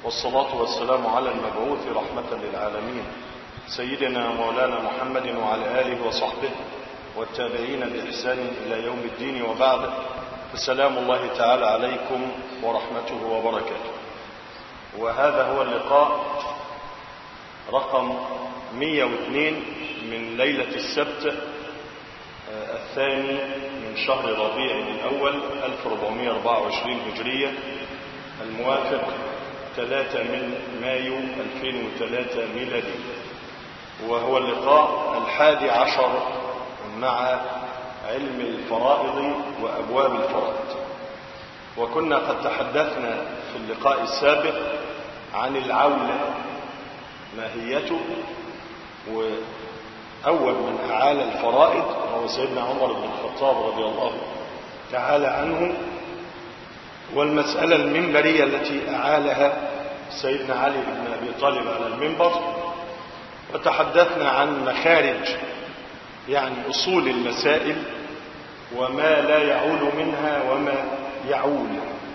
والصلاة والسلام على المبعوث رحمة للعالمين سيدنا مولانا محمد وعلى آله وصحبه والتابعين بإحسان إلى يوم الدين وبعد فسلام الله تعالى عليكم ورحمته وبركاته وهذا هو اللقاء رقم 102 من ليلة السبت الثاني من شهر ربيع الأول 1424 هجرية الموافق 3 من مايو 2003 ميلادي وهو اللقاء الحادي عشر مع علم الفرائض وأبواب الفرائض وكنا قد تحدثنا في اللقاء السابق عن العولة ماهيته وأول من أعال الفرائض هو سيدنا عمر بن الخطاب رضي الله تعالى عنه والمسألة المنبرية التي أعالها سيدنا علي بن أبي طالب على المنبر وتحدثنا عن مخارج يعني أصول المسائل وما لا يعول منها وما يعول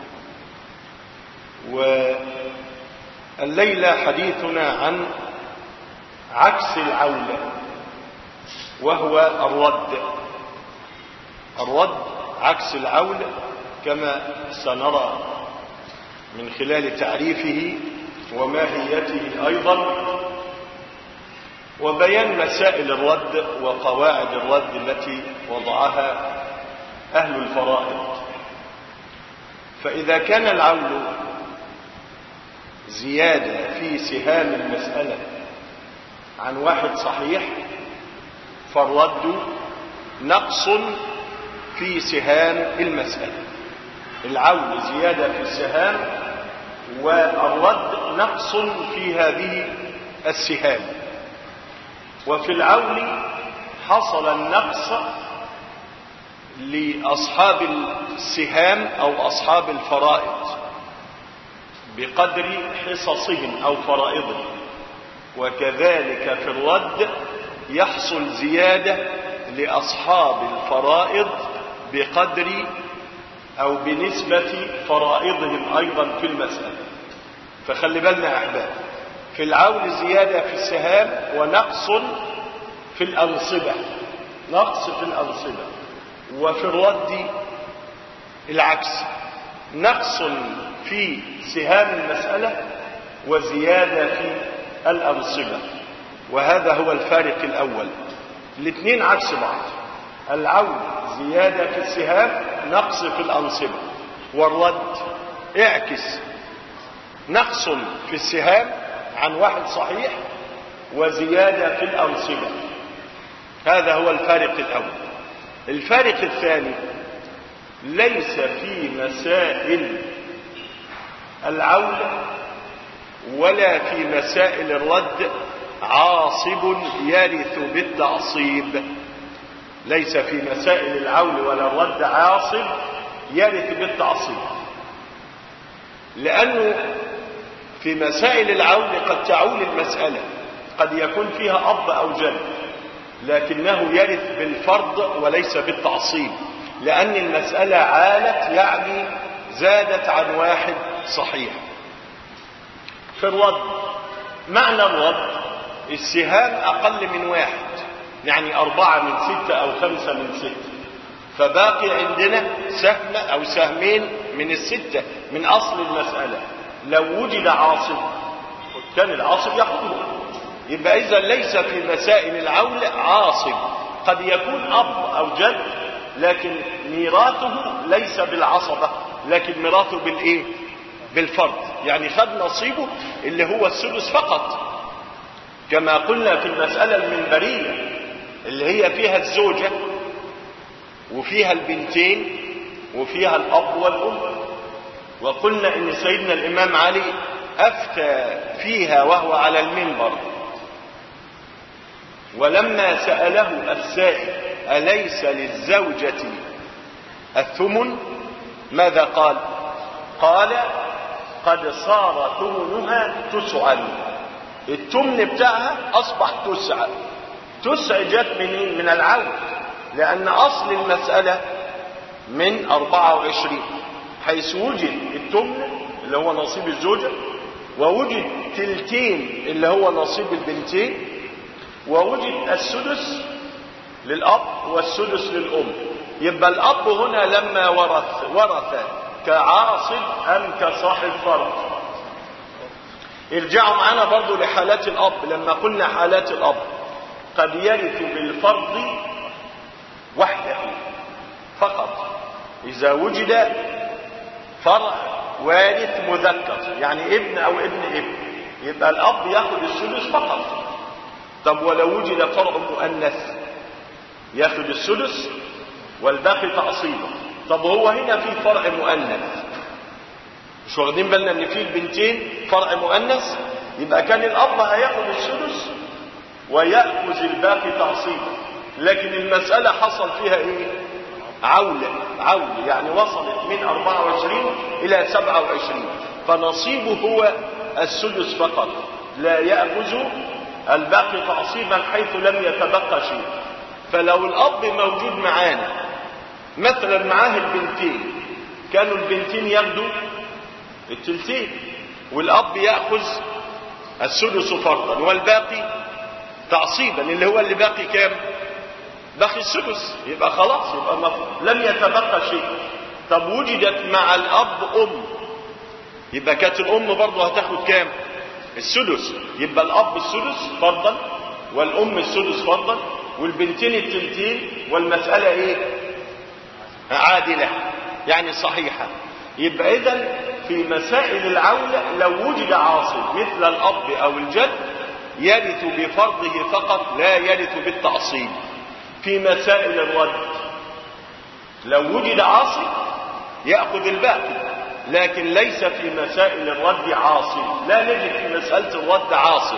والليلة حديثنا عن عكس العولة وهو الرد الرد عكس العولة كما سنرى من خلال تعريفه وماهيته أيضا وبيان مسائل الرد وقواعد الرد التي وضعها أهل الفرائض فإذا كان العول زيادة في سهام المسألة عن واحد صحيح فالرد نقص في سهام المسألة العول زيادة في السهام والرد نقص في هذه السهام وفي العول حصل النقص لأصحاب السهام أو أصحاب الفرائض بقدر حصصهم أو فرائضهم وكذلك في الرد يحصل زيادة لأصحاب الفرائض بقدر أو بنسبة فرائضهم أيضا في المسألة فخلي بالنا أحباب في العول زيادة في السهام ونقص في الأنصبة نقص في الأنصبة وفي الرد العكس نقص في سهام المسألة وزيادة في الأنصبة وهذا هو الفارق الأول الاثنين عكس بعض العول زيادة في السهام نقص في الأنصبة والرد اعكس نقص في السهام عن واحد صحيح وزيادة في الأنصبة هذا هو الفارق الأول الفارق الثاني ليس في مسائل العول ولا في مسائل الرد عاصب يرث بالتعصيب ليس في مسائل العول ولا الرد عاصب يرث بالتعصيب لأنه في مسائل العول قد تعول المسألة قد يكون فيها أب أو جد لكنه يرث بالفرض وليس بالتعصيب لأن المسألة عالت يعني زادت عن واحد صحيح في الرد معنى الرد السهام أقل من واحد يعني أربعة من ستة أو خمسة من ستة فباقي عندنا سهم أو سهمين من الستة من أصل المسألة لو وجد عاصب كان العاصب يحكمه يبقى إذا ليس في مسائل العول عاصب قد يكون أب أو جد لكن ميراثه ليس بالعصبة لكن ميراثه بالإيه بالفرد يعني خد نصيبه اللي هو السدس فقط كما قلنا في المسألة المنبرية اللي هي فيها الزوجة وفيها البنتين وفيها الأب والأم وقلنا ان سيدنا الامام علي افتى فيها وهو على المنبر ولما سأله السائل أليس للزوجة الثمن ماذا قال قال قد صار ثمنها تسعى التمن بتاعها اصبح تسعى تسع جت من من العون لان اصل المسألة من 24 حيث وجد التمن اللي هو نصيب الزوجة ووجد تلتين اللي هو نصيب البنتين ووجد السدس للأب والسدس للأم يبقى الأب هنا لما ورث ورث كعاصب أم كصاحب فرض ارجعوا معنا برضو لحالات الأب لما قلنا حالات الأب قد يرث بالفرض وحده فقط إذا وجد فرع وارث مذكر يعني ابن أو ابن ابن يبقى الأب ياخد السدس فقط طب ولو وجد فرع مؤنث ياخد السدس والباقي تعصيبه طب هو هنا في فرع مؤنث مش واخدين بالنا ان في البنتين فرع مؤنث يبقى كان الاب هياخد السدس ويأخذ الباقي تعصيبا لكن المسألة حصل فيها ايه عولة عولة يعني وصلت من 24 الى 27 فنصيبه هو السدس فقط لا يأخذ الباقي تعصيبا حيث لم يتبقى شيء فلو الاب موجود معانا مثلا معاه البنتين كانوا البنتين ياخدوا التلتين والاب ياخذ السدس فرضا والباقي تعصيبا اللي هو اللي باقي كام باقي السدس يبقى خلاص يبقى مفروض. لم يتبقى شيء طب وجدت مع الاب ام يبقى كانت الام برضه هتاخد كام السدس يبقى الاب السدس فرضا والام السدس فرضا والبنتين التلتين والمساله ايه عادله يعني صحيحه يبقى اذا في مسائل العولة لو وجد عاصب مثل الأب أو الجد يرث بفرضه فقط لا يرث بالتعصيب في مسائل الرد لو وجد عاصب يأخذ الباقي لكن ليس في مسائل الرد عاصب لا نجد في مسألة الرد عاصب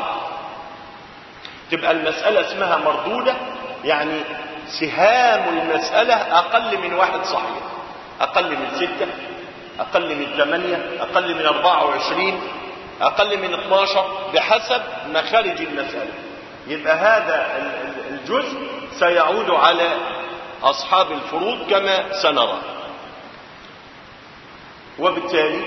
تبقى المسألة اسمها مردودة يعني سهام المسألة أقل من واحد صحيح أقل من ستة أقل من ثمانية أقل من أربعة وعشرين أقل من 12 بحسب مخارج المسألة يبقى هذا الجزء سيعود على أصحاب الفروض كما سنرى وبالتالي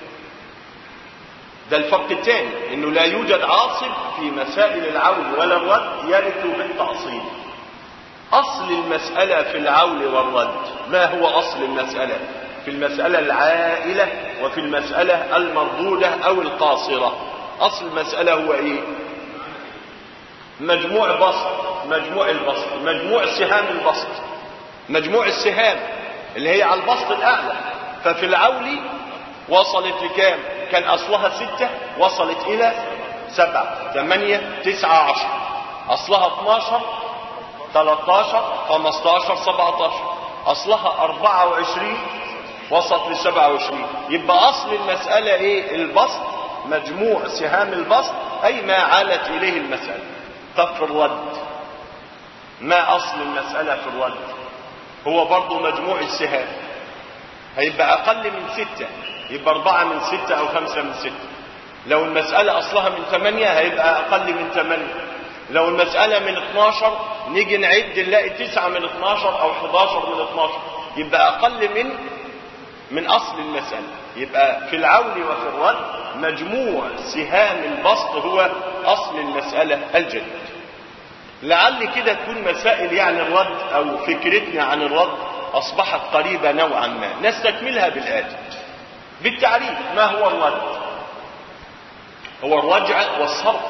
ده الفرق الثاني انه لا يوجد عاصب في مسائل العول ولا الرد يرث بالتعصيب اصل المسألة في العول والرد ما هو اصل المسألة في المسألة العائلة وفي المسألة المردودة أو القاصرة أصل المسألة هو إيه مجموع بسط مجموع البسط مجموع سهام البسط مجموع السهام اللي هي على البسط الأعلى ففي العول وصلت لكام كان أصلها ستة وصلت إلى سبعة ثمانية تسعة عشر أصلها 12 13 15 17 أصلها 24 وصلت ل 27 يبقى اصل المسألة ايه البسط مجموع سهام البسط اي ما عالت اليه المسألة طب في الرد ما اصل المسألة في الرد هو برضو مجموع السهام هيبقى اقل من ستة يبقى اربعة من ستة او خمسة من ستة لو المسألة اصلها من ثمانية هيبقى اقل من ثمانية لو المسألة من 12 نيجي نعد نلاقي 9 من 12 او 11 من 12 يبقى اقل من من أصل المسألة يبقى في العول وفي الرد مجموع سهام البسط هو أصل المسألة الجديد لعل كده تكون مسائل يعني الرد أو فكرتنا عن الرد أصبحت قريبة نوعا ما نستكملها بالآتي بالتعريف ما هو الرد هو الرجع والصرف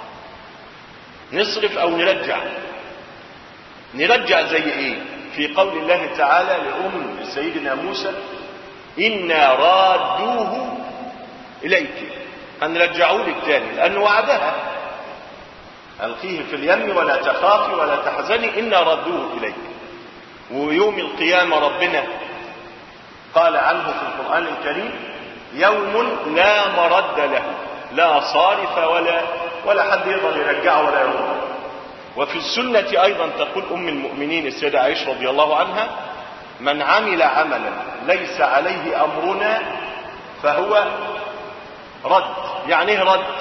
نصرف أو نرجع نرجع زي إيه في قول الله تعالى لأم سيدنا موسى إنا رادوه إليك هنرجعوا لك تاني لأنه وعدها ألقيه في اليم ولا تخافي ولا تحزني إنا ردوه إليك ويوم القيامة ربنا قال عنه في القرآن الكريم يوم لا مرد له لا صارف ولا ولا حد يقدر يرجعه ولا يرده وفي السنة أيضا تقول أم المؤمنين السيدة عائشة رضي الله عنها من عمل عملا ليس عليه امرنا فهو رد يعني ايه رد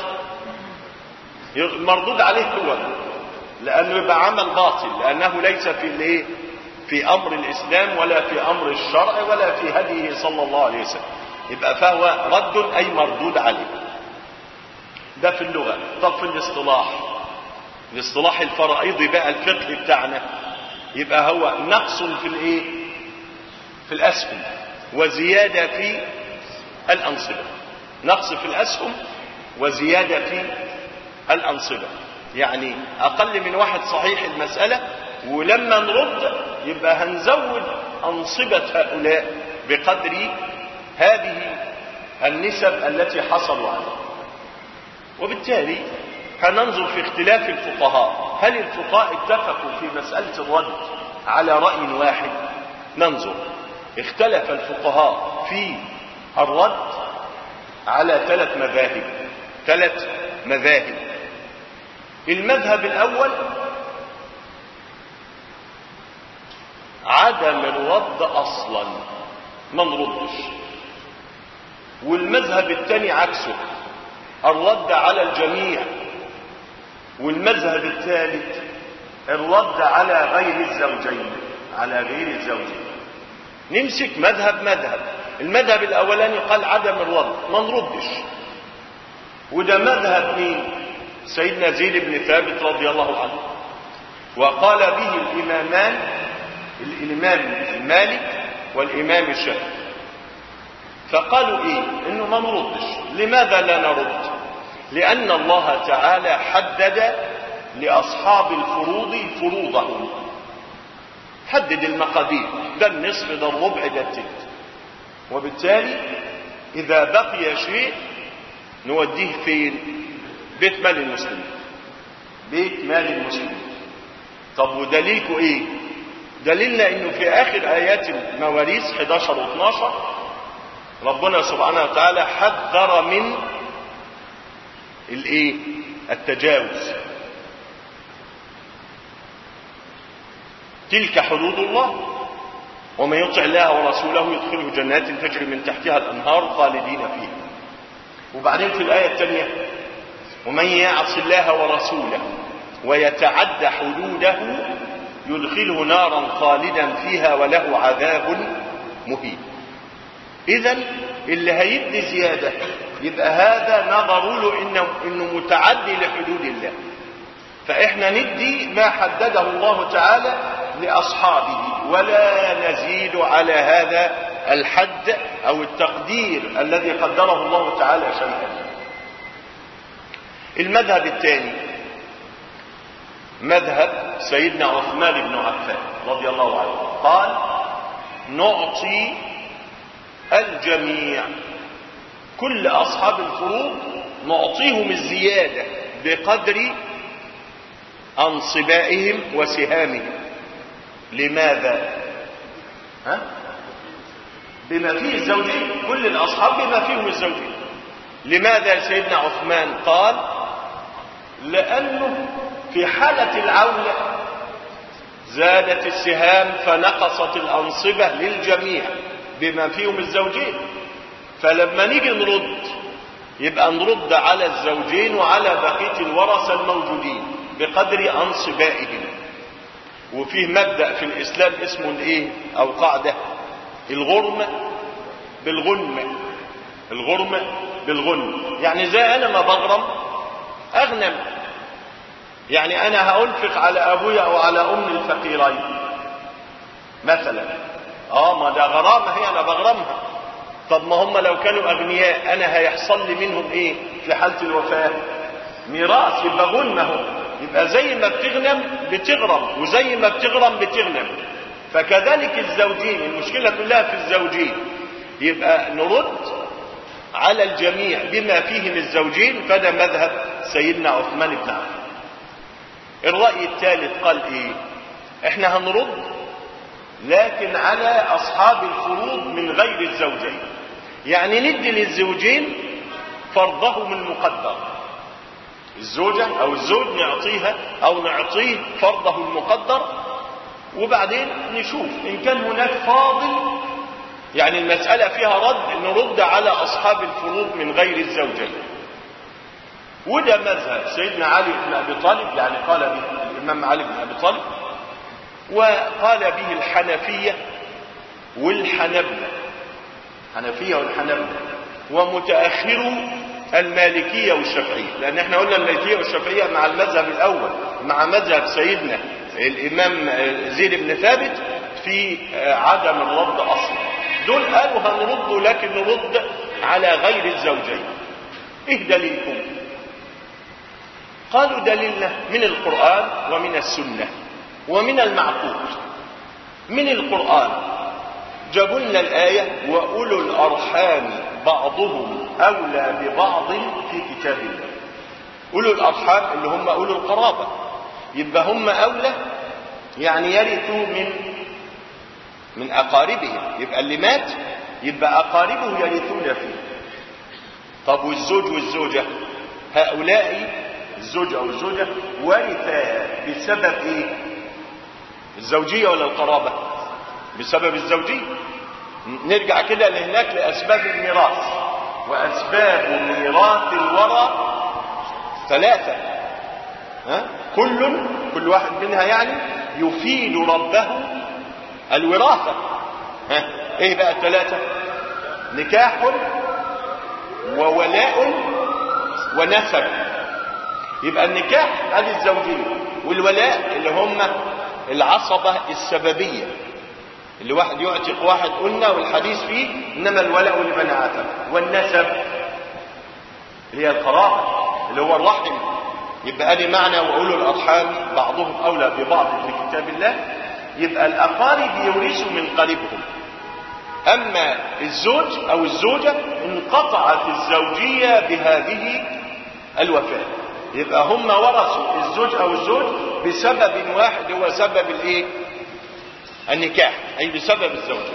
مردود عليه هو لانه يبقى عمل باطل لانه ليس في الايه في امر الاسلام ولا في امر الشرع ولا في هديه صلى الله عليه وسلم يبقى فهو رد اي مردود عليه ده في اللغة طب في الاصطلاح الاصطلاح الفرائضي بقى الفقه بتاعنا يبقى هو نقص في الايه في الاسهم وزيادة في الانصبة نقص في الاسهم وزيادة في الانصبة يعني اقل من واحد صحيح المسألة ولما نرد يبقى هنزود انصبة هؤلاء بقدر هذه النسب التي حصلوا عليها وبالتالي هننظر في اختلاف الفقهاء هل الفقهاء اتفقوا في مسألة الرد على رأي واحد ننظر اختلف الفقهاء في الرد على ثلاث مذاهب ثلاث مذاهب المذهب الأول عدم الرد أصلا ما نردش والمذهب الثاني عكسه الرد على الجميع والمذهب الثالث الرد على غير الزوجين على غير الزوجين نمسك مذهب مذهب المذهب الاولاني قال عدم الرد ما نردش وده مذهب مين سيدنا زيد بن ثابت رضي الله عنه وقال به الامامان الامام مالك والامام الشافعي فقالوا ايه انه ما نردش لماذا لا نرد لان الله تعالى حدد لاصحاب الفروض فروضهم حدد المقادير ده النصف ده الربع ده التلت وبالتالي اذا بقي شيء نوديه فين بيت مال المسلمين بيت مال المسلمين طب ودليلكم ايه دليلنا انه في اخر ايات المواريث 11 و 12 ربنا سبحانه وتعالى حذر من الايه التجاوز تلك حدود الله ومن يطع الله ورسوله يدخله جنات تجري من تحتها الانهار خالدين فيها وبعدين في الايه الثانيه ومن يعص الله ورسوله ويتعد حدوده يدخله نارا خالدا فيها وله عذاب مهين اذا اللي هيدي زياده يبقى هذا نظر له انه انه متعدي لحدود الله فاحنا ندي ما حدده الله تعالى لاصحابه ولا نزيد على هذا الحد او التقدير الذي قدره الله تعالى شيئا المذهب الثاني مذهب سيدنا عثمان بن عفان رضي الله عنه قال نعطي الجميع كل اصحاب الفروض نعطيهم الزياده بقدر انصبائهم وسهامهم لماذا ها بما فيه الزوجين كل الاصحاب بما فيهم الزوجين لماذا سيدنا عثمان قال لانه في حاله العوله زادت السهام فنقصت الانصبه للجميع بما فيهم الزوجين فلما نيجي نرد يبقى نرد على الزوجين وعلى بقيه الورثه الموجودين بقدر انصبائهم وفيه مبدا في الاسلام اسمه الايه او قاعده الغرم بالغنم الغرم بالغنم يعني زي انا ما بغرم اغنم يعني انا هانفق على ابويا او على ام الفقيرين مثلا اه ما ده غرامه هي انا بغرمها طب ما هم لو كانوا اغنياء انا هيحصل لي منهم ايه في حاله الوفاه ميراث يبقى غنمه يبقى زي ما بتغنم بتغرم وزي ما بتغرم بتغنم فكذلك الزوجين المشكله كلها في الزوجين يبقى نرد على الجميع بما فيهم الزوجين فده مذهب سيدنا عثمان بن عفان الرأي الثالث قال ايه احنا هنرد لكن على اصحاب الفروض من غير الزوجين يعني ندي للزوجين فرضهم المقدر الزوجة او الزوج نعطيها او نعطيه فرضه المقدر وبعدين نشوف ان كان هناك فاضل يعني المسألة فيها رد نرد على اصحاب الفروض من غير الزوجين وده مذهب سيدنا علي بن ابي طالب يعني قال به الامام علي بن ابي طالب وقال به الحنفية والحنبلة حنفية والحنبلة ومتأخرو المالكية والشافعية لأن احنا قلنا المالكية والشافعية مع المذهب الأول مع مذهب سيدنا الإمام زيد بن ثابت في عدم الرد أصلا دول قالوا هنرد لكن نرد على غير الزوجين ايه دليلكم قالوا دليلنا من القرآن ومن السنة ومن المعقول من القرآن جابوا لنا الآية وأولو الأرحام بعضهم أولى ببعض في كتاب الله أولو الأرحام اللي هم أولو القرابة يبقى هم أولى يعني يرثوا من من أقاربهم يبقى اللي مات يبقى أقاربه يرثون فيه طب والزوج والزوجة هؤلاء الزوج أو الزوجة ورثا بسبب إيه الزوجية ولا القرابة بسبب الزوجية نرجع كده لهناك لأسباب الميراث وأسباب ميراث الورى ثلاثة ها؟ كل كل واحد منها يعني يفيد ربه الوراثة ها؟ ايه بقى الثلاثة نكاح وولاء ونسب يبقى النكاح هذه الزوجية والولاء اللي هم العصبة السببية اللي واحد يعتق واحد قلنا والحديث فيه انما الولاء لمن عتق والنسب اللي هي القرابة اللي هو الرحم يبقى ادي معنى واولو الارحام بعضهم اولى ببعض في كتاب الله يبقى الاقارب يورثوا من قريبهم اما الزوج او الزوجة انقطعت الزوجية بهذه الوفاة يبقى هم ورثوا الزوج او الزوج بسبب واحد هو سبب الايه النكاح اي بسبب الزوجة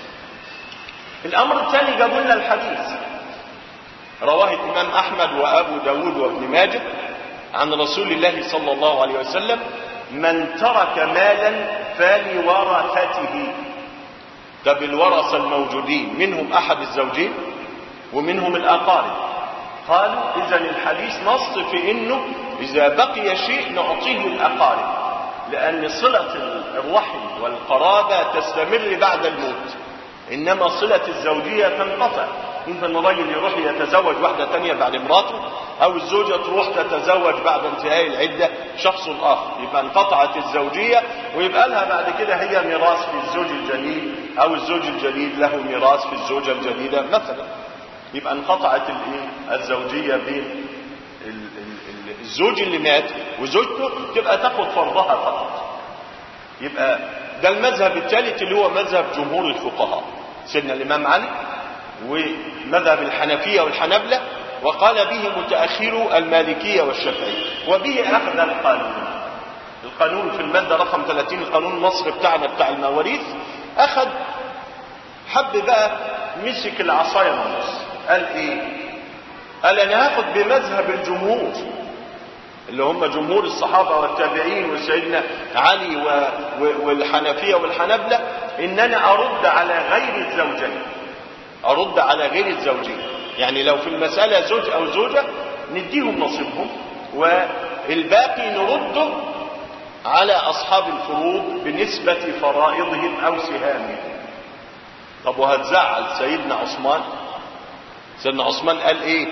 الامر الثاني جابوا لنا الحديث رواه الامام احمد وابو داود وابن ماجه عن رسول الله صلى الله عليه وسلم من ترك مالا فلورثته طب الورثة الموجودين منهم احد الزوجين ومنهم الاقارب قالوا اذا الحديث نص في انه اذا بقي شيء نعطيه الاقارب لان صلة الرحم والقرابة تستمر بعد الموت انما صلة الزوجية تنقطع ممكن الرجل يروح يتزوج واحدة تانية بعد مراته او الزوجة تروح تتزوج بعد انتهاء العدة شخص اخر يبقى انقطعت الزوجية ويبقى لها بعد كده هي ميراث في الزوج الجديد او الزوج الجديد له ميراث في الزوجة الجديدة مثلا يبقى انقطعت الزوجية بين الزوج اللي مات وزوجته تبقى تاخد فرضها فقط يبقى ده المذهب الثالث اللي هو مذهب جمهور الفقهاء سيدنا الامام علي ومذهب الحنفية والحنبلة وقال به متأخرو المالكية والشافعية وبه أخذ القانون القانون في المادة رقم 30 القانون المصري بتاعنا بتاع المواريث أخذ حب بقى مسك العصاية من النص قال إيه قال أنا هاخد بمذهب الجمهور اللي هم جمهور الصحابة والتابعين وسيدنا علي و... و... والحنفية والحنبلة إن أنا أرد على غير الزوجين أرد على غير الزوجين يعني لو في المسألة زوج أو زوجة نديهم نصيبهم والباقي نرده على أصحاب الفروض بنسبة فرائضهم أو سهامهم طب وهتزعل سيدنا عثمان سيدنا عثمان قال ايه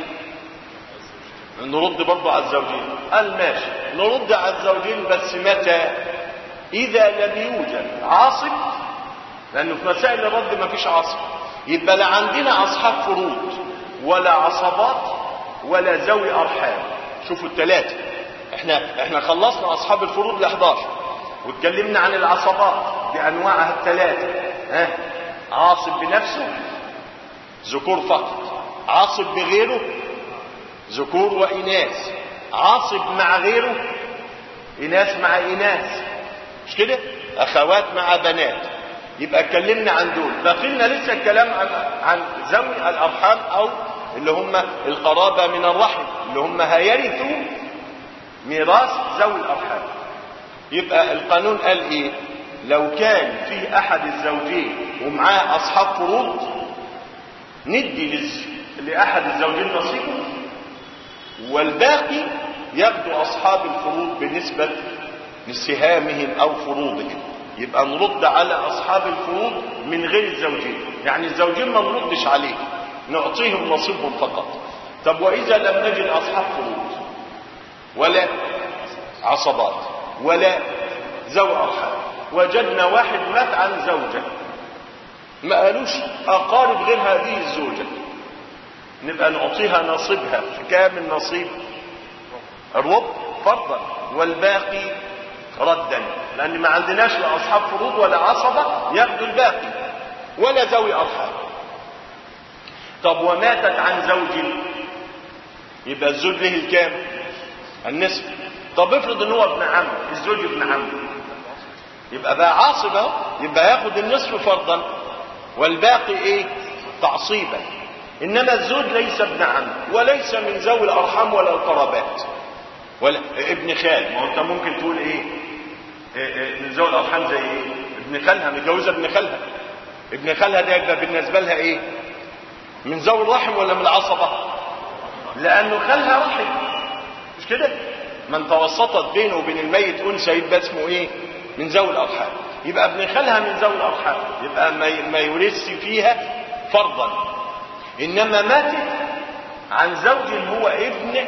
نرد برضه على الزوجين قال ماشي نرد على الزوجين بس متى اذا لم يوجد عاصب لانه في مسائل الرد ما فيش عاصب يبقى لا عندنا اصحاب فروض ولا عصبات ولا ذوي ارحام شوفوا الثلاثه احنا احنا خلصنا اصحاب الفروض ل 11 واتكلمنا عن العصبات بانواعها الثلاثه ها عاصب بنفسه ذكور فقط عاصب بغيره ذكور وإناث عاصب مع غيره إناث مع إناث مش كده أخوات مع بنات يبقى اتكلمنا عن دول بقينا لسه الكلام عن عن ذوي الأرحام أو اللي هم القرابة من الرحم اللي هم هيرثوا ميراث ذوي الأرحام يبقى القانون قال إيه لو كان في أحد الزوجين ومعاه أصحاب فروض ندي لز... لأحد الزوجين نصيبه والباقي يبدو أصحاب الفروض بنسبة لسهامهم أو فروضهم يبقى نرد على أصحاب الفروض من غير الزوجين يعني الزوجين ما نردش عليه نعطيهم نصيبهم فقط طب وإذا لم نجد أصحاب فروض ولا عصبات ولا ذوي أرحام وجدنا واحد مات عن زوجة ما قالوش أقارب غير هذه الزوجة نبقى نعطيها نصيبها في كام النصيب الربع فرضا والباقي ردا لأن ما عندناش لا أصحاب فروض ولا عصبة ياخدوا الباقي ولا ذوي أرحام طب وماتت عن زوج يبقى الزوج له الكام النصف طب افرض ان هو ابن عم الزوج ابن عم يبقى بقى عاصب اهو يبقى ياخد النصف فرضا والباقي ايه تعصيبا انما الزوج ليس ابن عم وليس من ذوي الارحام ولا القرابات ولا ابن خال ما هو انت ممكن تقول ايه, إيه, إيه من ذوي الارحام زي ايه ابن خالها متجوزه ابن خالها ابن خالها ده يبقى بالنسبه لها ايه من ذوي الرحم ولا من العصبه لانه خالها رحم مش كده من توسطت بينه وبين الميت انثى يبقى اسمه ايه من ذوي الارحام يبقى ابن خالها من ذوي الارحام يبقى ما يورث فيها فرضا انما ماتت عن زوج هو ابن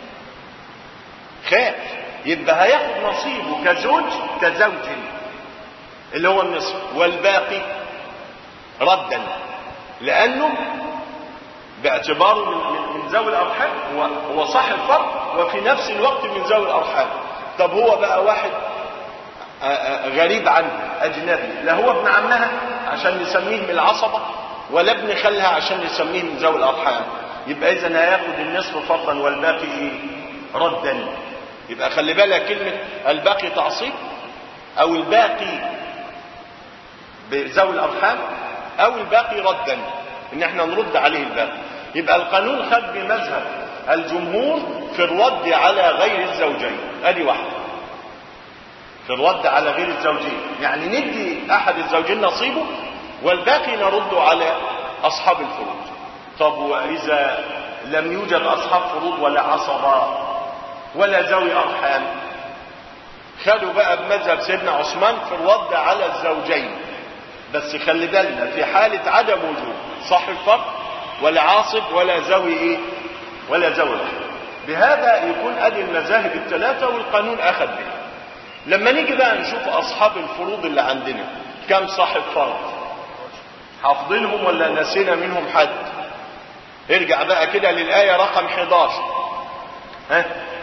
خال يبقى هياخد نصيبه كزوج كزوج اللي هو النصف والباقي ردا لانه باعتباره من, من ذوي الارحام هو, هو صح الفرض وفي نفس الوقت من ذوي الارحام طب هو بقى واحد غريب عنه اجنبي لا هو ابن عمها عشان نسميه من العصبه ولا ابن خالها عشان نسميه من ذوي الارحام يبقى اذا هياخد النصف فرضا والباقي ايه ردا يبقى خلي بالك كلمه الباقي تعصيب او الباقي بذوي الارحام او الباقي ردا ان احنا نرد عليه الباقي يبقى القانون خد بمذهب الجمهور في الرد على غير الزوجين ادي واحده في الرد على غير الزوجين يعني ندي احد الزوجين نصيبه والباقي نرد على اصحاب الفروض طب واذا لم يوجد اصحاب فروض ولا عصبة ولا ذوي ارحام خدوا بقى بمذهب سيدنا عثمان في الرد على الزوجين بس خلي بالنا في حالة عدم وجود صاحب فرد ولا عاصب ولا ذوي ايه ولا ذوي رحم بهذا يكون ادي المذاهب الثلاثة والقانون اخذ به لما نيجي بقى نشوف اصحاب الفروض اللي عندنا كم صاحب فرض حافظينهم ولا نسينا منهم حد ارجع بقى كده للآية رقم 11 ها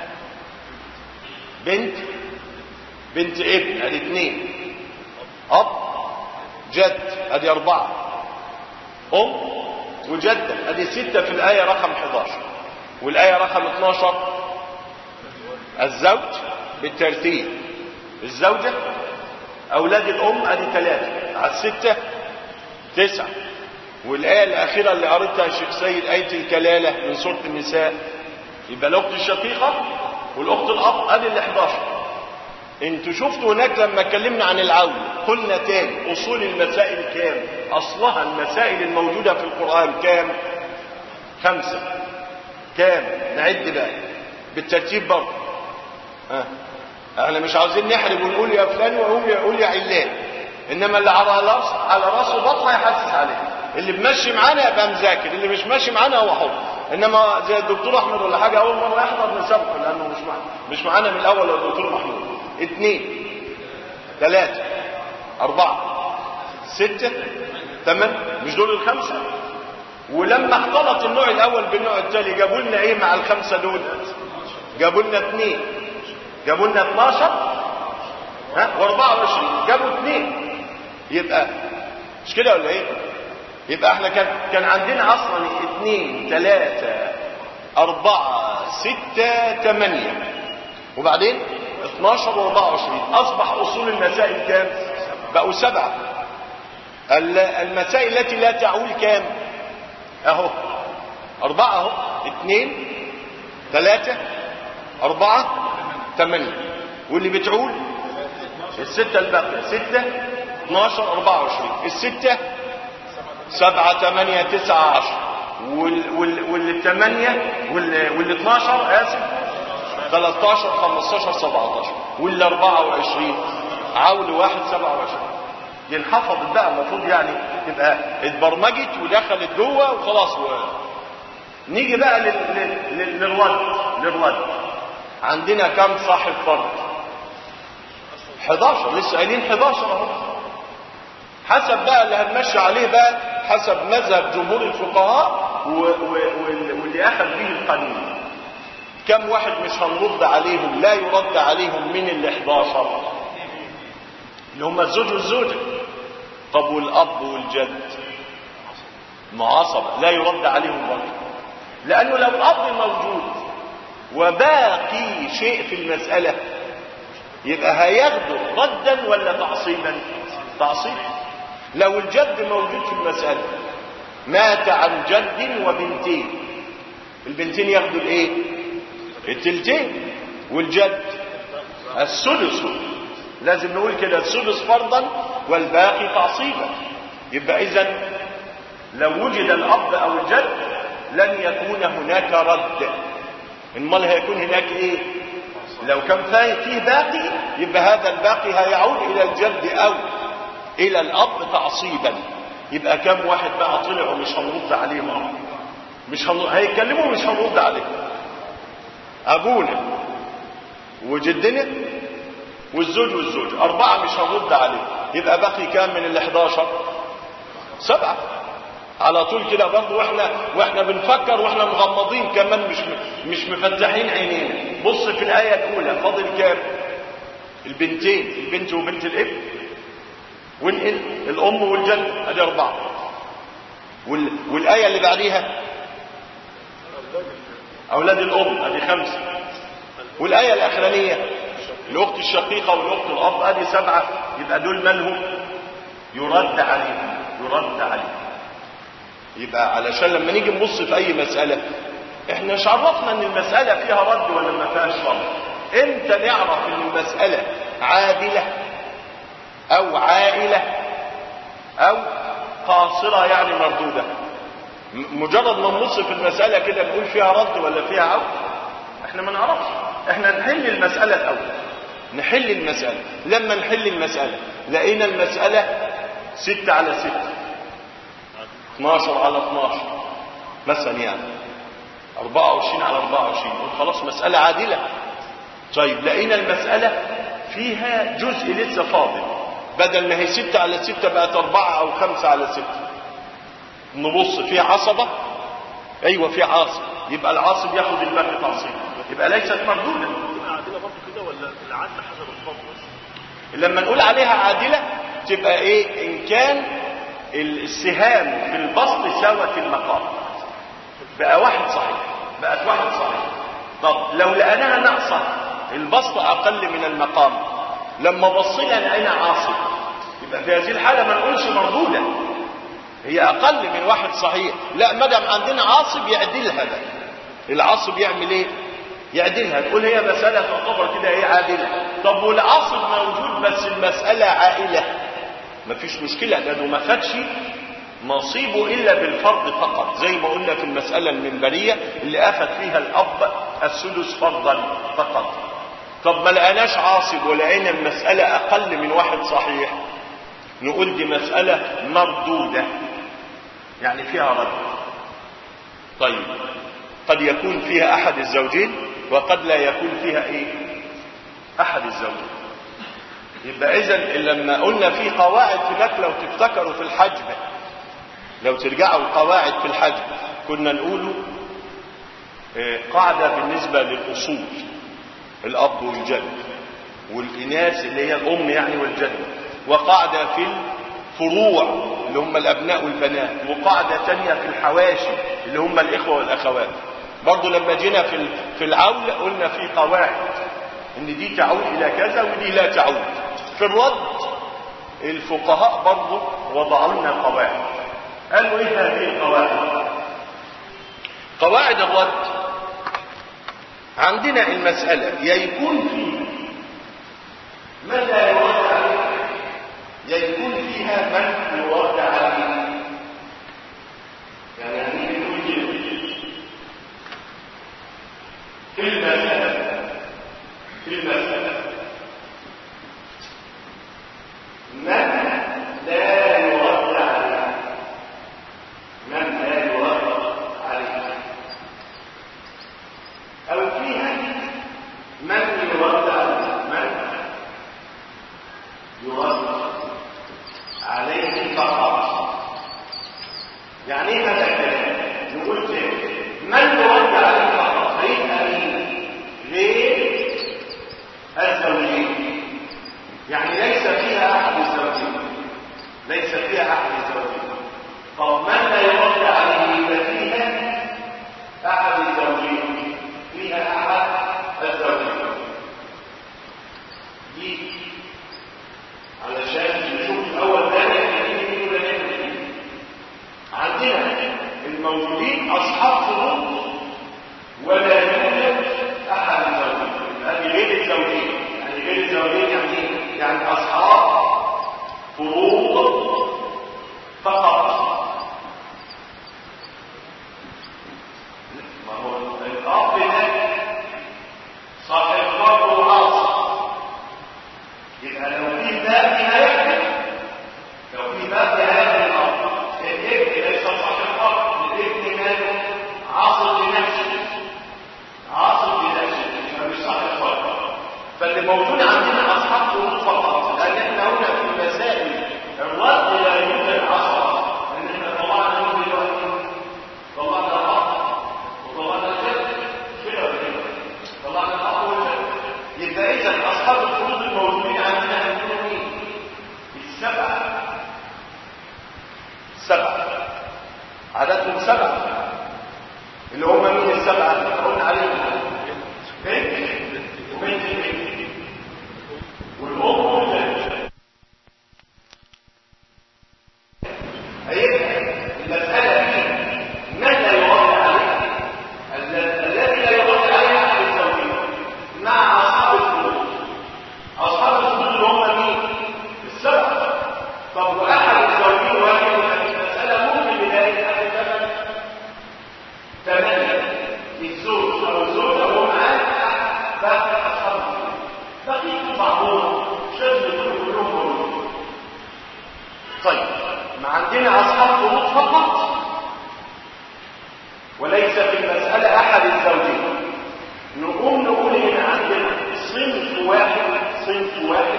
بنت بنت ابن ادي اثنين اب جد ادي اربعة ام وجدة ادي ستة في الآية رقم 11 والآية رقم 12 الزوج بالترتيب الزوجة أولاد الأم أدي ثلاثة على الستة تسعة والآية الأخيرة اللي قريتها الشيخ سيد آية الكلالة من سورة النساء يبقى الأخت الشقيقة والأخت الأب أدي ال 11 انتوا شفتوا هناك لما اتكلمنا عن العون قلنا تاني أصول المسائل كام؟ أصلها المسائل الموجودة في القرآن كام؟ خمسة كام؟ نعد بقى بالترتيب برضه ها احنا مش عاوزين نحرب ونقول يا فلان ويقول يقول يا علان انما اللي على راس على راسه بطنه يحسس عليه اللي بمشي معانا يبقى مذاكر اللي مش ماشي معانا هو حر انما زي الدكتور احمد ولا حاجه اول مره يحضر نسابقه لانه مش معنا مش معانا من الاول يا الدكتور محمود اثنين ثلاثه اربعه سته ثمان مش دول الخمسه ولما اختلط النوع الاول بالنوع الثاني جابوا لنا ايه مع الخمسه دول جابوا لنا اثنين جابوا لنا 12 ها و24 جابوا اثنين يبقى مش كده ولا ايه يبقى احنا كان كان عندنا اصلا اثنين ثلاثة أربعة ستة ثمانية وبعدين 12 و24 أصبح أصول المسائل كام؟ بقوا سبعة المسائل التي لا تعول كام؟ أهو أربعة أهو اثنين ثلاثة أربعة ثمانية واللي بتعول الستة الباقية ستة 12 24 الستة سبعة ثمانية تسعة عشر وال وال والثمانية وال وال 12 آسف 13 15 17 وال 24 عول واحد 27 دي انحفظت بقى المفروض يعني تبقى اتبرمجت ودخلت جوه وخلاص و... نيجي بقى لل... لل... للرد للرد عندنا كم صاحب فرد 11 لسه قايلين 11 اهو حسب بقى اللي هنمشي عليه بقى حسب مذهب جمهور الفقهاء و... و... واللي اخذ به القانون كم واحد مش هنرد عليهم لا يرد عليهم من ال 11 اللي هم الزوج والزوجة طب والاب والجد معاصبة لا يرد عليهم برضه لانه لو الاب موجود وباقي شيء في المسألة يبقى هياخده ردا ولا تعصيبا تعصيبا لو الجد موجود في المسألة مات عن جد وبنتين البنتين ياخدوا الايه التلتين والجد السدس لازم نقول كده السدس فرضا والباقي تعصيبا يبقى اذا لو وجد الاب او الجد لن يكون هناك رد امال هيكون هناك ايه لو كان فيه باقي يبقى هذا الباقي هيعود الى الجد او الى الاب تعصيبا يبقى كم واحد بقى طلع ومش هنرد عليهم مش هن... هيتكلموا مش هنرد عليهم ابونا وجدنا والزوج والزوج اربعة مش هنرد عليهم يبقى باقي كام من ال 11 سبعة على طول كده برضه واحنا واحنا بنفكر واحنا مغمضين كمان مش مش مفتحين عينينا بص في الايه الاولى فاضل كام البنتين البنت وبنت الابن وانقل الام والجد ادي اربعه وال... والايه اللي بعديها اولاد الام ادي خمسه والايه الاخرانيه الاخت الشقيقه والاخت الاب ادي سبعه يبقى دول مالهم يرد عليهم يرد عليهم يبقى علشان لما نيجي نبص في اي مساله احنا مش عرفنا ان المساله فيها رد ولا ما فيهاش رد امتى نعرف ان المساله عادله او عائله او قاصره يعني مردوده مجرد ما نبص في المساله كده نقول فيها رد ولا فيها عود احنا ما نعرفش احنا نحل المساله الاول نحل المساله لما نحل المساله لقينا المساله ستة على ستة 12 على 12 مثلا يعني 24 على 24 خلاص مسألة عادلة طيب لقينا المسألة فيها جزء لسه فاضل بدل ما هي 6 على 6 بقت 4 أو 5 على 6 نبص في عصبة أيوة في عاصب يبقى العاصب ياخد الباقي تعصيب يبقى ليست مردودة عادلة برضه كده ولا العدل حسب الفضل بس؟ لما نقول عليها عادلة تبقى ايه ان كان السهام في البسط ساوت المقام بقى واحد صحيح بقت واحد صحيح طب لو لقيناها ناقصة البسط اقل من المقام لما بصينا لقينا عاصب يبقى في هذه الحالة ما نقولش مردودة هي اقل من واحد صحيح لا مدام عندنا عاصب يعدلها بقى العاصب يعمل ايه يعدلها تقول هي مسألة تعتبر كده ايه عادلة طب والعاصب موجود بس المسألة عائلة مفيش مشكلة لأنه ما خدش نصيبه إلا بالفرض فقط زي ما قلنا في المسألة المنبرية اللي أخذ فيها الأب السدس فرضا فقط طب ما لقناش عاصب ولقينا المسألة أقل من واحد صحيح نقول دي مسألة مردودة يعني فيها رد طيب قد يكون فيها أحد الزوجين وقد لا يكون فيها إيه أحد الزوجين يبقى إذا لما قلنا في قواعد هناك لو تفتكروا في الحجب لو ترجعوا القواعد في الحجب كنا نقوله قاعدة بالنسبة للأصول الأب والجد والإناث اللي هي الأم يعني والجد وقاعدة في الفروع اللي هم الأبناء والبنات وقاعدة تانية في الحواشي اللي هم الإخوة والأخوات برضو لما جينا في في العول قلنا في قواعد ان دي تعود الى كذا ودي لا تعود في الرد الفقهاء برضو وضعوا لنا قواعد قالوا ايه هذه القواعد قواعد الرد عندنا المسألة يا يكون في من لا يرد عليه يا يكون فيها من يرد عليه يعني هنيجي نقول كده في المسألة في المسألة من لا يرد عليه من لا يرد عليه الزوج او الزوجه وهو معاه باقي اصحاب الفروض بقيت بعضهم شد كل كلهم فروض طيب ما عندنا اصحاب فروض فقط وليس في المساله احد الزوجين نقوم نقول هنا عندنا صنف واحد صنف واحد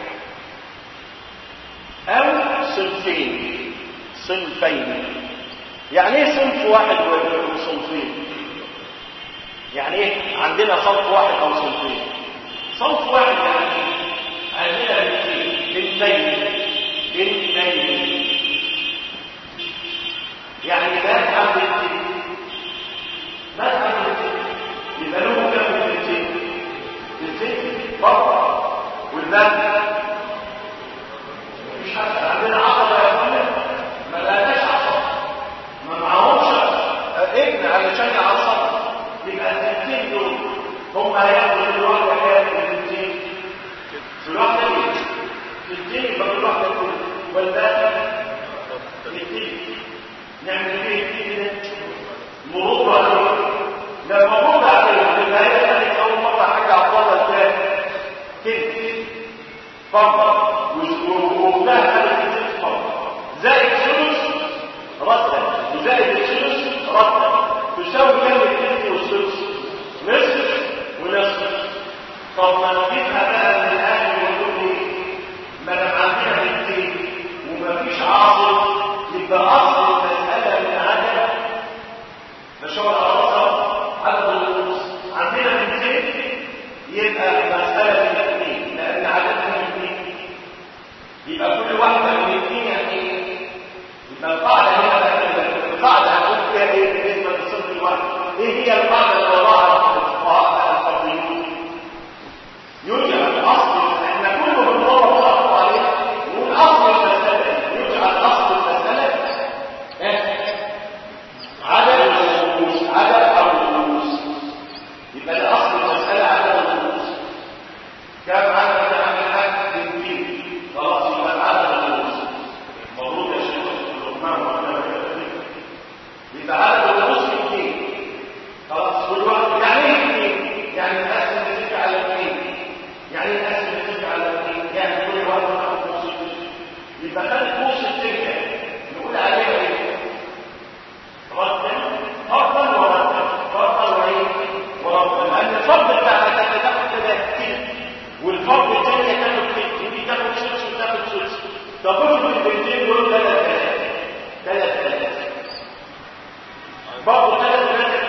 او صنفين صنفين يعني ايه صنف واحد وصنفين يعني ايه عندنا صنف واحد او صنفين صنف واحد يعني ايه عندنا بنتين بنتين بنتين يعني مات عن بنتين مات عن بنتين يبقى له كم بنتين بنتين فرق والبنت مش حاجه عندنا عقبه يا اخوانا ما لقيناش عقبه ما معهمش ابن علشان يعصب يبقى البنتين دول هم هياخدوا كل واحده كام بنتين كل واحده ايه بنتين يبقى كل واحده كل والباقي بنتين نعمل ايه كده مرور عليه لما مرور عليه يبقى هي كانت اول مره حاجه عطلها ازاي كده فرضا وابنها كانت فرضا زائد ثلث ردا وزائد الثلث ردا تساوي كام الثلث والثلث نصف ونصف طب ما نجيبها بقى من الاهل ونقول ايه ما دام عندنا بنتين ومفيش عاصر يبقى اصل المساله من عدم مشروع العصر عدد الرؤوس عندنا بنتين يبقى المساله من الاثنين لان عددهم اثنين يبقى كل واحده من الاثنين يعني ايه يبقى القاعده هنا القاعده هنقول فيها ايه بالنسبه للصنف الواحد ايه هي القاعده اللي وضعها الفقهاء الفرضيون يجعل اصل احنا كله بندور نقف عليه نقول اصل المساله يجعل اصل المساله ايه عدد الرؤوس عدد الرؤوس يبقى ده اصل المساله عدد الرؤوس كم عدد عن حد بنتين خلاص يبقى عدد الرؤوس مبروك يا شيخ الرحمن والرحمن يبقى عدد الرؤوس بنتين خلاص كل واحد يعني ايه اثنين؟ يعني نقسم الفكره على اثنين يعني ايه نقسم الفكره على اثنين يعني كل واحد ياخد نص الفكره يبقى خد نص الفكره نقول عليها ايه؟ ردا فرضا وردا فرضا وايه؟ وردا لان الفرض بتاعك انت تاخد كده والفرض الثاني تاخد كده دي تاخد سدس وتاخد سدس طب افرض البنتين دول ثلاث ثلاث ثلاث ثلاث برضه ثلاث ثلاث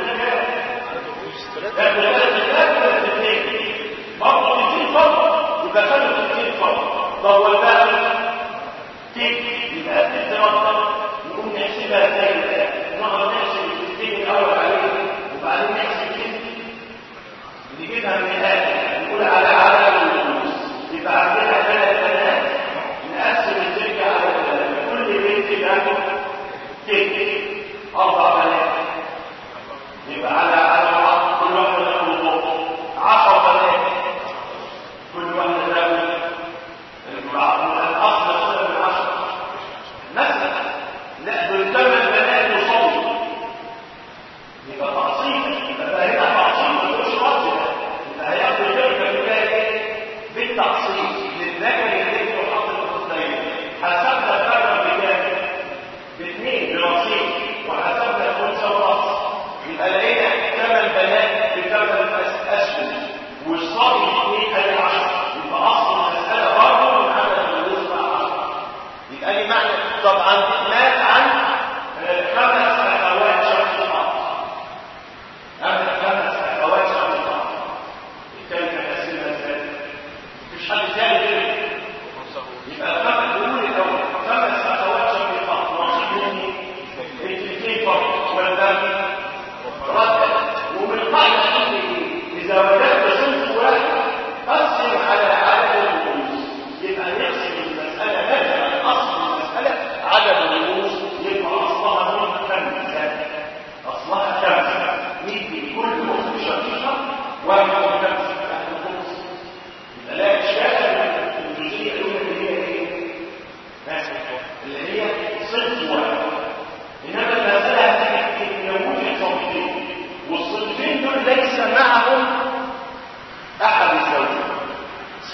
برضه الاثنين فرق يبقى خدوا الاثنين فرق طب والباقي تيجي يبقى تتردد نقوم نحسبها ازاي نقعد نحسب الاثنين الاول عليه وبعدين نحسب الاثنين نجيبها من النهايه نقول على عدد الفلوس يبقى عندنا ثلاث بنات نقسم الزوجه على ثلاثه كل بنت تاخد تيجي اربع بنات يبقى على على بعض كل واحد له نقطة عشر بنات كل واحد له البعض الأصل صفر من عشرة مثلا لا دول ثمان بنات يصلي يبقى تعصيب يبقى هنا تعصيب ما تقولش رد يبقى هياخد الشركة بتاعي بالتعصيب للذكر يديك وحط الخصين حسبنا الفرق بكام؟ باثنين برصيد وحسبنا الخمسة ورأس يبقى لقينا ثمان بنات بثمان اسهم والصبي اثنين ادي 10 يبقى اصل المساله برضه من عدد الرؤوس بقى 10 يبقى لي معنى طبعا مات عن خمس اخوات شخص بعض عندك خمس اخوات شخص بعض التالي هنقسمها ازاي؟ مفيش حد تاني غير يبقى خمس قول الاول خمس اخوات شخص بعض نصيبهم اثنين فرق والباقي رد ومن قاعدة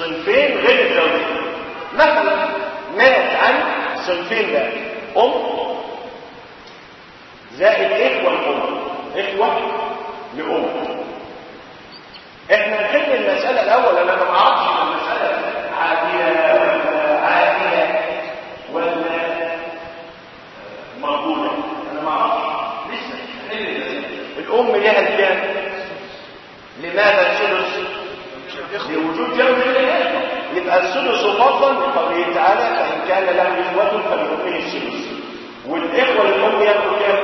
صنفين غير الزوجين مثلا مات عن صنفين بقى ام زائد اخوه الام اخوه لام احنا نحل المساله الاول انا ما اعرفش المساله عاديه ولا عاديه ولا مقبوله انا ما اعرفش لسه نحل المساله الام لها الكام لماذا الثلث لوجود جمع العيال يبقى الثلث فضلا لقوله تعالى فان كان له اخوه فليؤمن الثلث والاخوه للام ياخذوا كام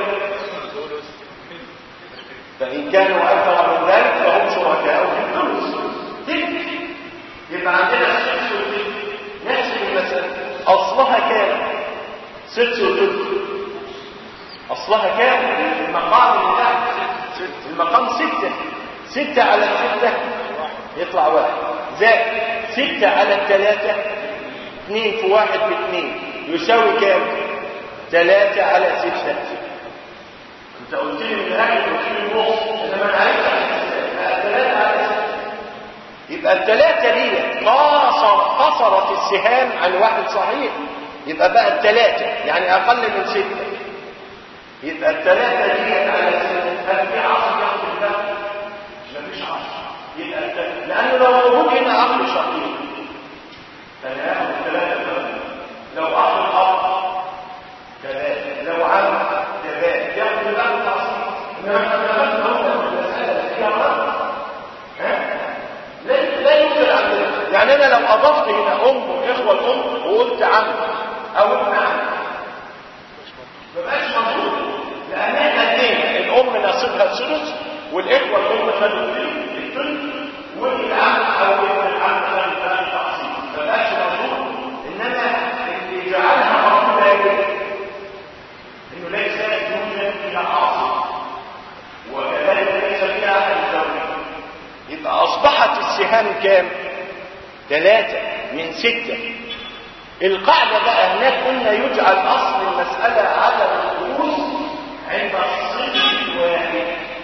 فان كانوا اكثر من ذلك فهم شركاء في الثلث تلك يبقى عندنا السدس والثلث نفس المساله اصلها كام سدس وثلث اصلها كام المقام بتاعها المقام ستة ستة على الستة يطلع واحد زائد ستة على الثلاثة اثنين في واحد باثنين يساوي كام ثلاثة على ستة انت قلت لي من الاخر قلت لي النص انما انا عرفت ثلاثة على ستة يبقى الثلاثة دي قاصر قصرت السهام عن واحد صحيح يبقى بقى الثلاثة يعني اقل من ستة يبقى الثلاثة دي على ستة هل في عصر ياخد الدم؟ مفيش عصر يبقى الثلاثة لأنه لو موجود هنا عقل شقيق فناخد الثلاثة دم. لو أخذ الأرض كذلك لو عم كذلك ياخد الدم تعصير إنما احنا دخلنا هنا في المسألة اللي فيها رد ها؟ لا لا يوجد عندنا يعني أنا لو أضفت هنا أم وإخوة الأم وقلت عم أو ابن عم مبقاش مظبوط لان احنا ادينا الام نصيبها الثلث والاخوه الام خدوا الثلث والعم او ابن العم خد الثاني تقسيم مبقاش مظبوط انما اللي جعلها مظبوطه ايه؟ انه ليس يوجد فيها عاصم وكذلك ليس فيها احد الزوجين يبقى اصبحت السهام كام؟ ثلاثه من سته القاعدة بقى هناك قلنا يجعل أصل المسألة عدم الخلوص عند الصنف الواحد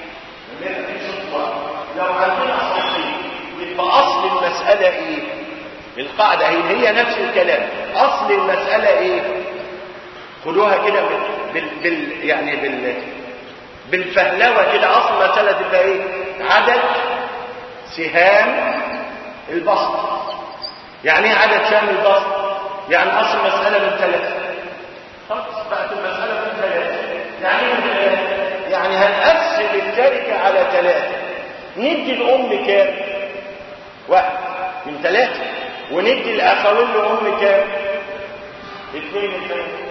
لو عندنا صنفين يبقى أصل المسألة إيه؟ القاعدة هي هي نفس الكلام أصل المسألة إيه؟ خدوها كده بال, بال, بال يعني بال بالفهلوة كده أصل المسألة تبقى إيه؟ عدد سهام البسط يعني ايه عدد سهام البسط؟ يعني اصل المسألة من ثلاثة خلاص بقت المسألة من ثلاثة يعني من ثلاثة يعني هنقسم التركة على ثلاثة ندي الأم كام واحد من ثلاثة وندي الأخوين لأم كام اثنين من ثلاثة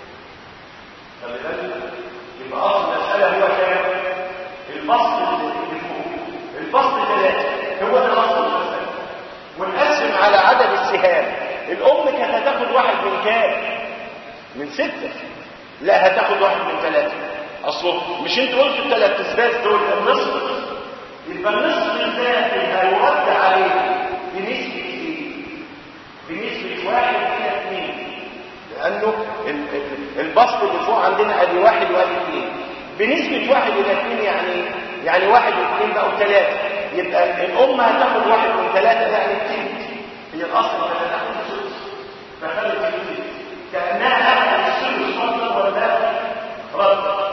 خلي بالك يبقى أصل المسألة هو كام البسط اللي فوق البسط ثلاثة هو ده أصل المسألة ونقسم على عدد السهام الام كانت هتاخد واحد من كام من ستة لا هتاخد واحد من ثلاثة اصله مش انت قلت الثلاث اسباس دول النصف يبقى النصف الذاتي هيرد عليه بنسبة ايه بنسبة واحد الى اثنين لانه البسط اللي فوق عندنا ادي واحد وادي اثنين بنسبة واحد الى اثنين يعني يعني واحد واثنين بقوا ثلاثة يبقى الام هتاخد واحد من ثلاثة يعني التلت هي الاصل كانت هتاخد الثلث فخدت الثلث كانها اخذت الثلث فضلا ولا رد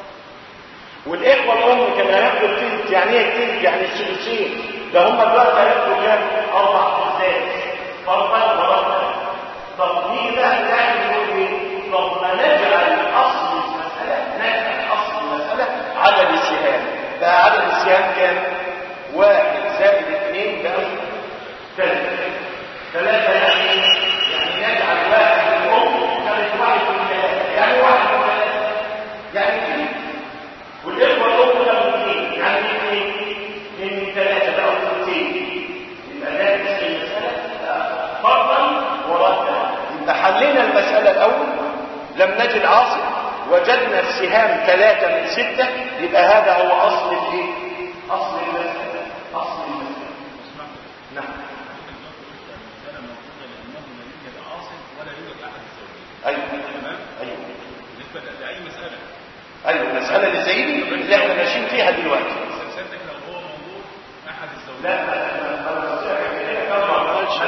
والاخوه الام كانوا هياخدوا الثلث يعني ايه الثلث يعني الثلثين ده هم دلوقتي هياخدوا كام اربع ثلثات فرضا وردا طب نيجي بقى نلاقي نقول ايه طب ما نجعل اصل المساله نجعل اصل المساله عدد السهام بقى عدد السهام كام واحد زائد اثنين بقى ثلاثة ثلاثة يعني يعني نجعل واحد الأم كانت واحد من ثلاثة يعني واحد من ثلاثة يعني اثنين والإخوة الأم كانوا اثنين يعني اثنين اثنين من ثلاثة بقوا ثلثين يبقى ده نفس المسألة فرضا وردا يبقى حلينا المسألة الأول لم نجد عاصم وجدنا السهام ثلاثة من ستة يبقى هذا هو أصل الايه؟ أصل المسألة أصل المسألة نعم ايوه ايوه بالنسبه لاي مساله ايوه المساله اللي زي دي اللي احنا ماشيين فيها دلوقتي سيادتك لو هو موجود احد الزوجين لا لا لا ما قالش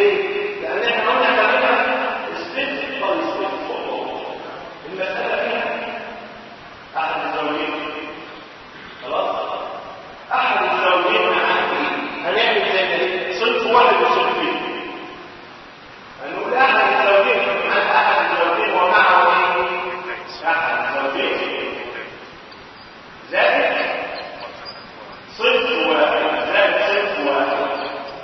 ليه؟ لأن احنا قلنا كلامنا استثناء طيب المسألة فيها أحد الزوجين خلاص؟ أحد الزوجين عندي هنعمل زي ما صنف واحد وصنفين هنقول أحد الزوجين عند أحد الزوجين ومعه إيه؟ أحد الزوجين زائد صنف واحد زائد صنف واحد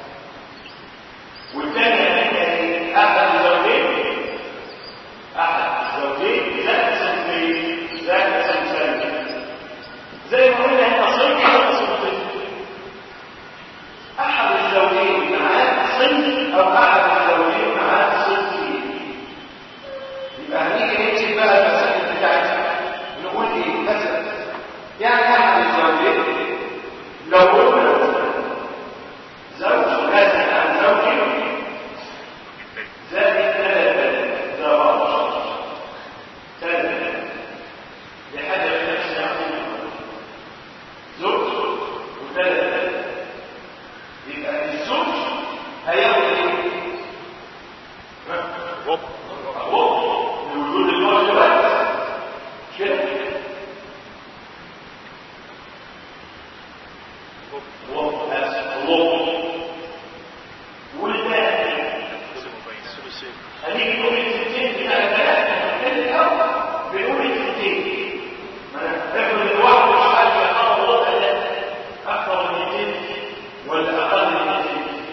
والثاني هنبقى احد الزوجين احد الزوجين زائد صنفين زائد صنفين زي ما قلنا هنا صنف زائد صنفين احد الزوجين معاه صنف او احد الزوجين معاه صنفين يبقى هنيجي نكتب بقى المسائل بتاعتنا نقول ايه مثلا يعني احد الزوجين لو قلنا زوج هذا عن زوج زائد ثلاثة زواج ثلاثة لحاجة نفس يعطينا زوج وثلاثة يبقى الزوج هياخد ايه؟ ربع هو لوجود الواجبات مش كده؟ هو اسف هو والباقي ثلثين هنيجي نقول الستين بتاع الثلاثة الثاني الأول بنقول الستين ما نفهم الواحد مش عارف يقرأ الوضع ده أكثر من 200 ولا أقل من 200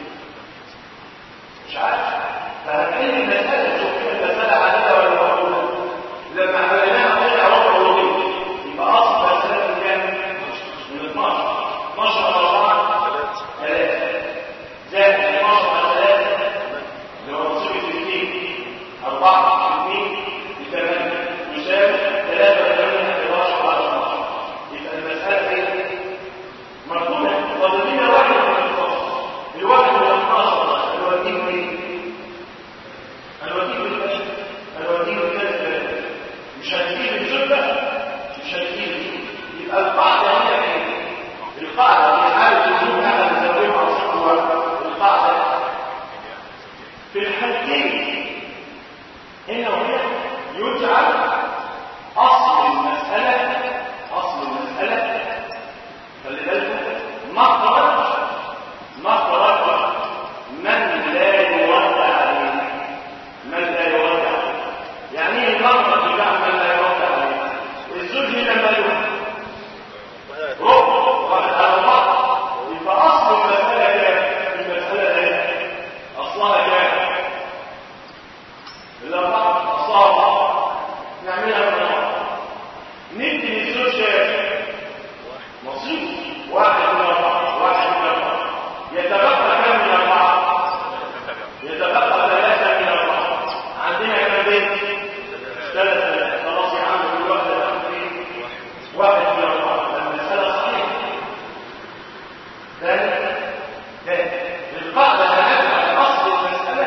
مش عارف فهتلاقي المسألة شوف كده المسألة عادلة ولا مقبولة لما حليناها طلع ربع وضيع يبقى أصل مسألة كام؟ من 12 12 على 4 3 زائد 12 على 3 لو نصيب الاثنين أربعة اثنين بثمانية يساوي ثلاثة وثمانية 11 على 12 يبقى المسألة ايه؟ مردودة فاضل لنا واحد من الفصل الواحد من 12 الوديه ايه؟ الوديه بالكشف الوديه بالكشف مش هتجيب الزبدة مش هتجيب يبقى القاعدة هي ايه؟ القاعدة في حالة وجود أحد الزوجين أو القاعدة في الحالتين هنا وهنا يجعل أصل المسألة أصل المسألة خلي بالكم مخرج مخرج من لا يرد عليه من لا يرد عليه يعني ايه المخرج بتاع من لا يرد عليه الزوج لما يرد ربع واحد على بعض يبقى أصل المسألة كام؟ المسألة ايه؟ أصلها كام؟ الأربعة أصلها أربعة نعملها من أربعة ندي للزوج كام؟ نصيب واحد من أربعة واحد من أربعة يتبقى كام من أربعة؟ يتبقى ثلاثة من أربعة عندنا كام بيت؟ ثلاثة خلاص يا عم كل واحد ياخد ايه؟ واحد من أربعة المسألة صحيحة ثاني ثاني القاعدة هنجعل أصل المسألة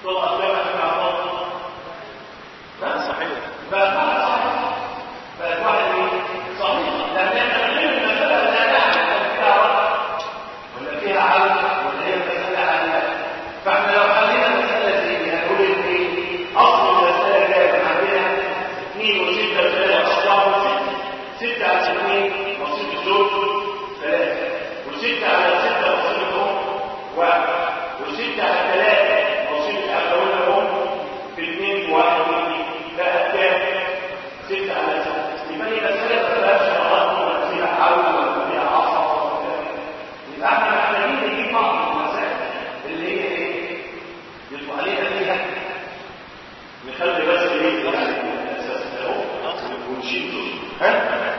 طلعت جامعة في عطاء لا صحيح بقت واحد صحيح بقت واحد ايه؟ صحيح لأن احنا بنقول المسألة لا نعلم هل فيها رد ولا فيها عدل ولا هي مسألة عادلة فاحنا لو حلينا مسألة زي دي هنقول ان ايه؟ أصل المسألة كانت عندنا 2 و6 و3 أصحاب و6 6 على 2 نصيب الزوج 3 و6 على 6 نصيب الأم 1 و6 على 3 نصيب الأخوين الأم في 2 1 بقى كام؟ 6 على 6 يبقى هي مسألة ما فيهاش غلط ولا فيها حول ولا فيها عصا ولا فيها يبقى احنا محتاجين نجيب بعض المسائل اللي هي ايه؟ يطلع علينا فيها نخلي بس ايه يعني الاساس ده اهو ونشيل دول ها؟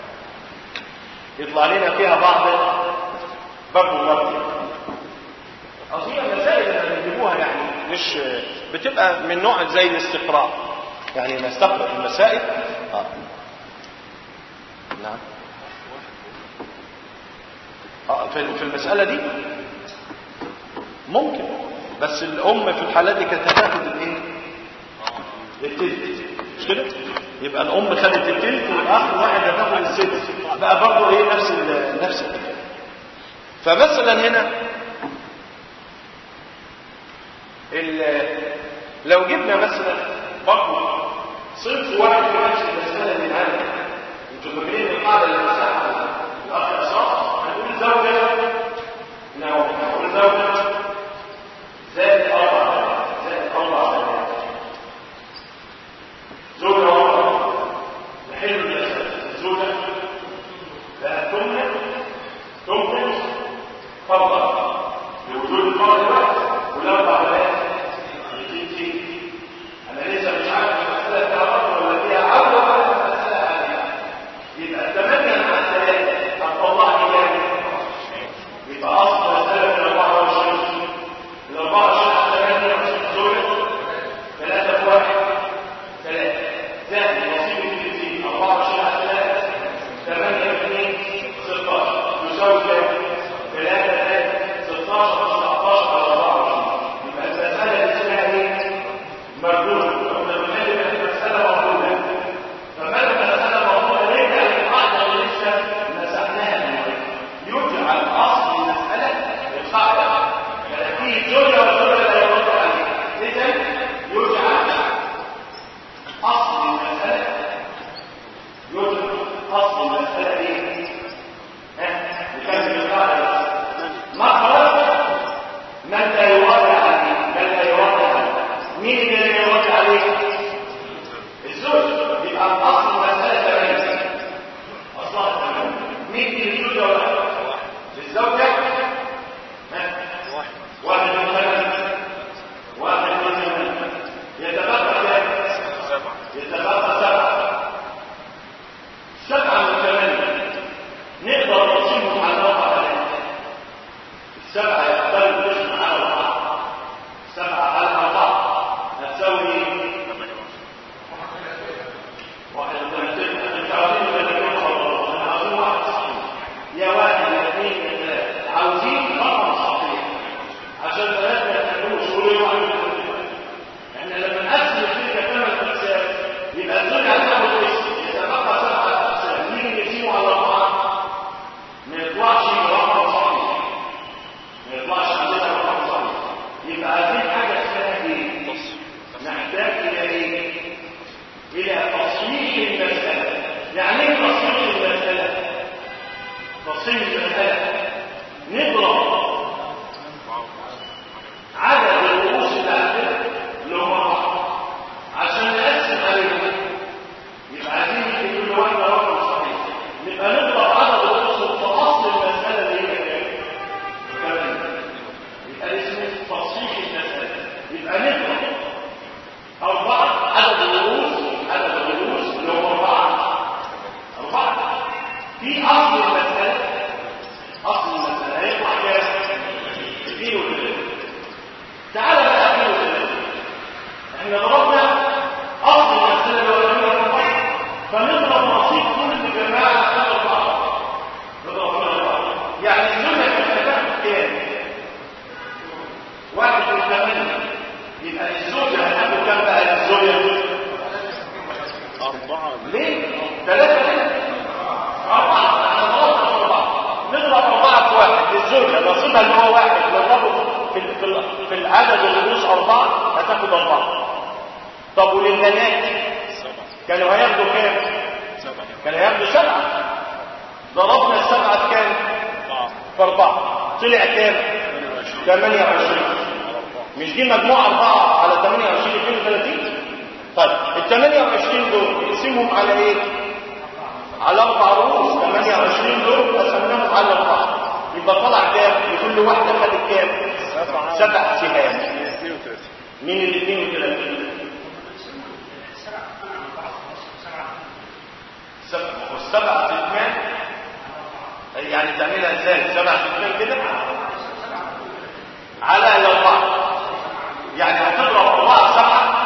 يطلع لنا فيها بعض برضه مرضي اصل هي مسائل اللي بنجيبوها يعني مش بتبقى من نوع زي الاستقراء يعني نستقرأ المسائل اه نعم اه في في المسألة دي ممكن بس الأم في الحالات دي كانت هتاخد الايه؟ التلت مش كده؟ يبقى الأم خدت التلت والأخ واحد هتاخد السدس بقى برضه ايه نفس ال نفس الكلام فمثلا هنا ال- لو جبنا مثلا برضه صنف واحد في نفس المسألة اللي معانا انتوا فاكرين القاعدة اللي مسحها الأخ إصاف هنقول زوجة نعم هنقول زوجة زائد أربعة زائد أربعة بنات. زوجة واحدة نحل المسألة الزوجة لا تملك تملك فرضا بوجود الفرد الواحد والأربع بنات يجي انا لسه مش عارف المساله فيها رد ولا فيها عود ولا المساله عاديه يبقى الثمانيه مع الثلاثه هتطلع لي كام يبقى اصل المساله من 24 ال 24 8 زوجة ثلاثة في واحد ثلاثة زائد نصيب الجنسين 24 على 3 8 2 16 يساوي كام؟ 3 3 16 19 على 24 يبقى المسألة اللي اسمها ايه؟ مردود كنا بنتكلم عن مسألة مردودة فما المسألة مردودة نرجع للقاعدة اللي لسه مسحناها من يرجع أصل المسألة للقاعدة ففي زوجة وزوجة لا يرد عليها إذا يرجع أصل المسألة يرجع أصل المسألة إيه؟ ها؟ نكمل القاعدة مخرج من لا يرد عليه من لا يرد عليه مين اللي لا يرد عليه الزوج يبقى الاصل المساله ثمانيه اصلها ثمانيه مين اللي الزوجه ولا الزوجه ها؟ واحد من ثمانيه واحد من ثمانيه يتبقى كام سبعة يتبقى سبعه سبعه من ثمانيه نقدر نقسمهم على اربع بنات السبعه يختلف القسم على اربعه سبعه على اربعه هتساوي ايه؟ واحد وثلاثين انت عاوزين ثلاثين خلاص انا عاوزين واحد صحيح يا واحد يا اثنين يا ثلاثة عاوزين رقم صحيح عشان ثلاثة ما يتعلموش كل يوم عايزين احنا لما نقسم الفكرة ثمان اقسام يبقى الزوج هتاخد اسم يتبقى سبعة اقسام نيجي نقسمه على أربعة ما يطلعش رقم صحيح ما يطلعش عندنا رقم صحيح يبقى عايزين حاجة اسمها ايه؟ نحتاج الى ايه؟ الى تصحيح المسألة يعني ايه تصحيح المسألة تصحيح المسألة نضرب عدد الرؤوس اللي عندنا اللي هم أربعة عشان نقسم عليهم يبقى عايزين ندي كل واحدة رقم صحيح نبقى نضرب عدد الرؤوس في أصل المسألة اللي هي كام؟ ثمانية يبقى اسمه تصحيح المسألة يبقى نضرب أربعة عدد الرؤوس عدد الرؤوس اللي هو أربعة أربعة في أصل المسألة يبقى الزوجة هتاخد كام بقى الزوجة؟ أربعة ليه؟ ثلاثة ليه؟ أربعة احنا خلاص أربعة نضرب أربعة في واحد للزوجة نصيبها اللي هو واحد نضربه في ال- في ال- في العدد الرؤوس أربعة هتاخد أربعة طب وللبنات سبعة كانوا هياخدوا كام؟ سبعة كانوا هياخدوا سبعة ضربنا السبعة في كام؟ أربعة في أربعة طلع كام؟ 28 مش دي مجموعة أربعة على 28 32 طيب ال 28 دول نقسمهم على إيه؟ على أربع رؤوس 28 دول قسمناهم على أربعة يبقى طلع كام؟ لكل واحدة خدت كام؟ سبعة سبع سهام 32 من ال 32 سبع والسبع ستمان يعني تعملها ازاي سبع ستمان كده على الاربعه يعني هتضرب اربعه سبعه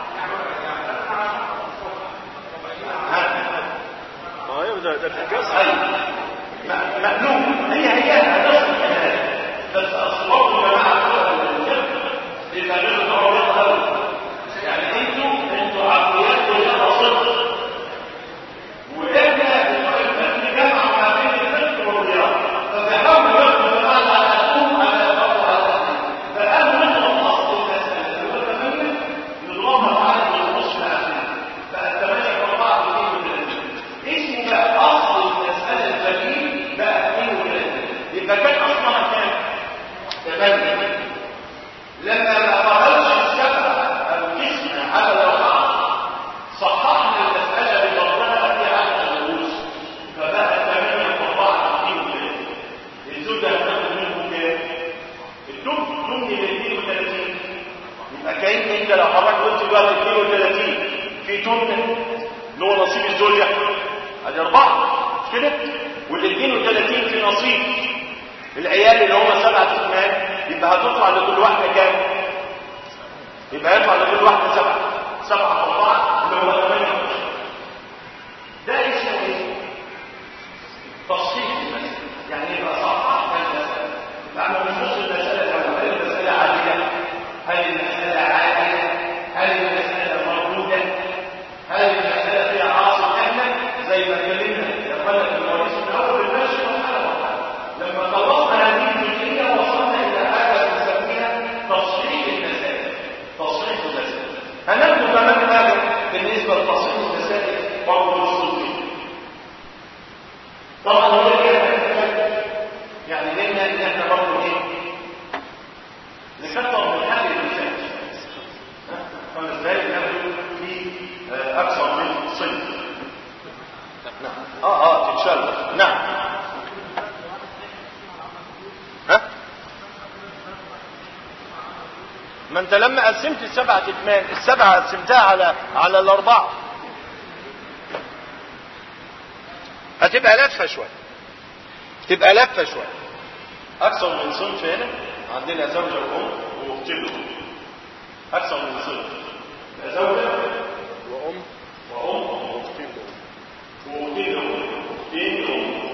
ها ما يبدأ ده الحجاز ايوه م- مقلوب هي هي نفس الكلام بس اصوات جماعه يبقى لازم تعرفوا قوي يعني انتوا انتوا عقلياتكم كلها صفر واحنا بنحب جمع ما بين الفقه والرياضه فبيحاولوا ياخدوا بمعنى الام على الارض على فقالوا نضرب اصل المساله اللي هو 8 نضربها في عدد النص العشرين بقى 8 في 4 32 اسمه بقى اصل المساله البديل بقى 32 يبقى كان اصلها كام؟ 8 لما ما قبلش السبعه او قسمه على الاربعه صححنا المسألة بضربها في عدد الرؤوس فبقى 8 في 4 32 الزوجة هتاخد منهم كام؟ الدم دم ال 32 يبقى كأن انت لو حضرتك قلت بقى 32 في تمن اللي هو نصيب الزوجة ادي أربعة مش كده؟ وال 32 في نصيب العيال اللي هم سبعة ثمان يبقى هتطلع لكل واحدة كام؟ يبقى يطلع لكل واحدة سبعة سبعة في أربعة اللي هو 28 ده اسمه ايه؟ تصحيح المسألة يعني يبقى صححنا المسألة لأنه مش نص المسألة الأول هل المسألة عادية؟ هل المسألة عادية؟ هل المسألة مردودة؟ هل المسألة فيها عاصم أهلا؟ زي ما اتكلمنا يا اخوانا في المواريث من أول المشي والحلقة لما خلصنا هذه الجزئية وصلنا إلى حاجة نسميها تصحيح المسائل تصحيح المسائل هناخد كمان حاجة بالنسبة لتصحيح المسائل برضه الصوفي طبعا هو كده يعني لنا ان احنا برضه ايه نكتر من حل المسائل فاهم ازاي ناخد في آه، اكثر من صنف نعم اه اه تتشال نعم ها ما انت لما قسمت السبعة اتمان السبعة قسمتها على على الاربعة هتبقى لفة شوية تبقى لفة شوية اكثر من صنف هنا عندنا زوجة وام واختين وام اكثر من صنف يبقى زوجة وأم وام وأختين دول واختين وام اختين وام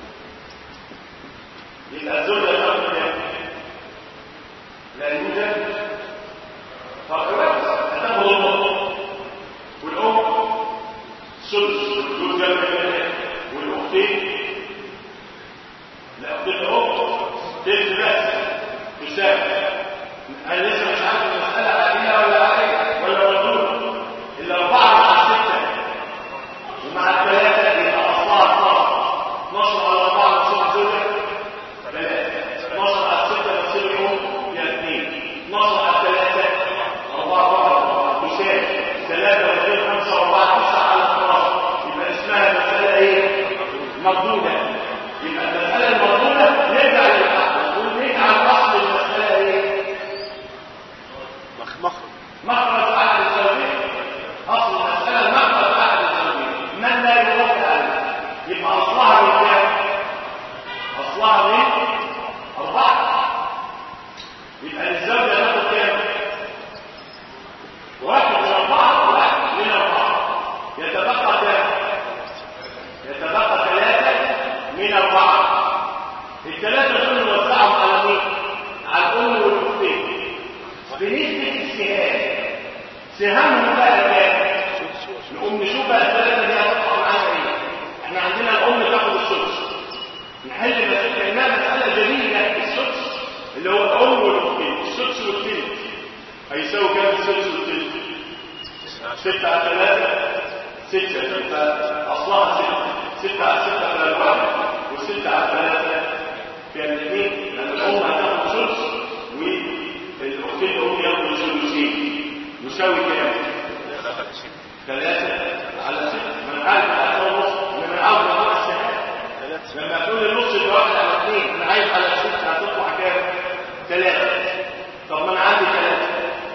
يبقى الزوجة تاخد كام؟ لا يوجد فرق واحد هتاخد الام والام سدس والزوجة كمان والاختين لا اختين الام تلت بس تساوي انا لسه مش عارف المسألة عادية ولا عادية ولا مردود الا اربعة مع ستة ومع الثلاثة يبقى اصلها 12 12 على اربعة نصيب زوجة ثلاثة 12 على ستة نصيب الام يا اثنين 12 على ثلاثة أربعة واحد تساوي ثلاثة واثنين خمسة وأربعة تسعة على 12 يبقى اسمها مسألة إيه؟ مردودة يبقى المسألة المردودة نرجع للأصل نقول نجعل أصل المسألة إيه؟ مخ مخرج مخرج أحد الزوجين أصل المسألة مخرج أحد الزوجين من لا يوافق عليه يبقى أصلها من كام؟ أصلها من أربعة يبقى الزوجة تاخد كام؟ واحد من أربعة واحد من أربعة يتبقى كام؟ يتبقى ثلاثة من أربعة الثلاثة دول نوزعهم على مين؟ على الأم والأختين بنسبة السهام سهامهم بقى كام؟ نقوم نشوف بقى الثلاثة دي هتطلع معانا ايه؟ احنا عندنا الأم تاخد السدس نحل مسألة كأنها مسألة جميلة السدس اللي هو الأم والأختين السدس والثلث هيساوي كام السدس والثلث؟ ستة على ثلاثة ستة تبقى أصلها ستة ستة على ستة على الواحد وستة على ثلاثة كان الاثنين لأن الأم هتاخد سدس والأختين الأم ياخدوا سدسين يساوي كام؟ ثلاثة على ستة من عارف على ونص ومن عارف على السنة لما يكون النص يبقى واحد على اثنين من عارف على ستة هتطلع كام؟ ثلاثة طب ما انا عندي ثلاثة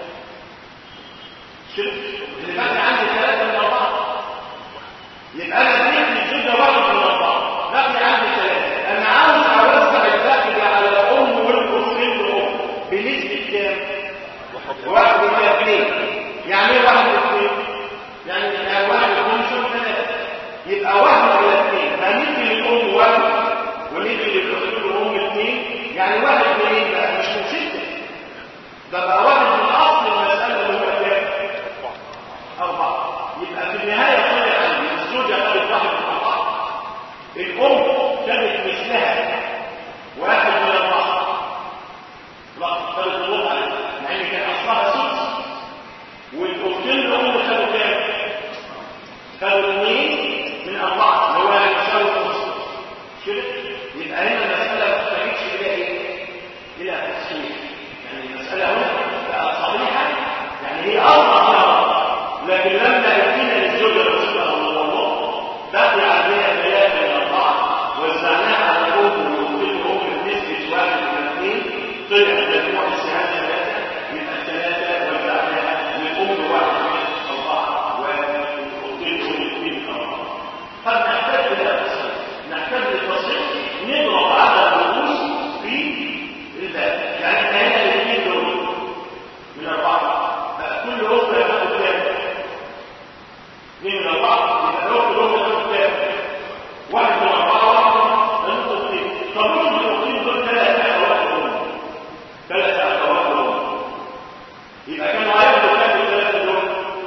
شوف اللي باقي عندي ثلاثة من أربعة يبقى أنا اديت للزوجة واحد من أربعة باقي عندي ثلاثة أنا عاوز أوزع الباقي ده على الأم والأختين والأم بنسبة كام؟ واحد من اثنين يعني ايه واحد من اثنين؟ يعني واحد يكون شوف ثلاثة يبقى واحد على اثنين هنيجي للأم واحد ونيجي للأختين والأم اثنين يعني واحد من ايه بقى مش من ستة ده بقى واحد من أصل المسألة اللي هو كام؟ أربعة يبقى في النهاية طلع عندي الزوجة خدت واحد من أربعة الأم خدت مثلها واحد من أربعة لا خدت الوضع مع إن كان أصلها سدس والأختين الأم خدوا كام؟ خدوا اثنين من أربعة اللي هو هيساوي نص كده يبقى هنا المسألة ما تحتاجش إلى إيه؟ إلى تفسير يعني المسألة هنا بقت صريحة يعني هي أربعة لكن لما يأتينا للزوجة رسولها صلى الله بقي عليها ثلاثة من أربعة وزعناها على الأم والأختين والأم بنسبة واحد من اثنين طلع مجموع السهام ثلاثة يبقى ثلاثة وزعناها للأم واحد من أربعة والأختين والأم اثنين من أربعة قد نحتاج إلى تصحيح نحتاج للتصحيح نضرب عدد الرؤوس في الباب يعني احنا هنا الاثنين دول من أربعة بقى كل أخرى ياخد كام؟ اثنين من أربعة يبقى الأخت الأخرى تاخد كام؟ واحد من أربعة واحد من الاثنين طب مش من الاثنين دول ثلاثة أخوات الأم ثلاثة أخوات الأم يبقى كانوا هياخدوا كام الثلاثة دول؟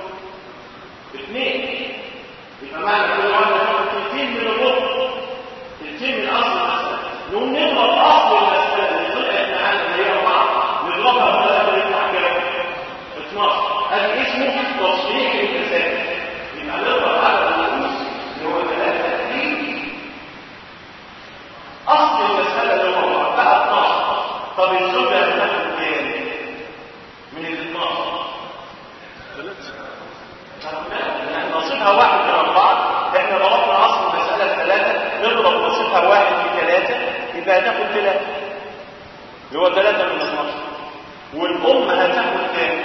اثنين يبقى معنى كل واحد ياخد ثلثين من الأخت ثلثين من أصل المسألة نقوم نضرب أصل المسألة اللي طلعت معانا اللي هي أربعة نضربها بثلاثة يطلع كام؟ 12 هذا اسمه تصحيح الفساد يبقى نضرب عدد الرؤوس اللي هو ثلاثة في أصل المسألة اللي هو بقى 12 طب الزوجة هتاخد كام؟ من ال 12 نصيبها واحد من أربعة احنا ضربنا أصل المسألة ثلاثة نضرب نصيبها واحد في ثلاثة يبقى هتاخد ثلاثة اللي هو ثلاثة من 12 والأم هتاخد كام؟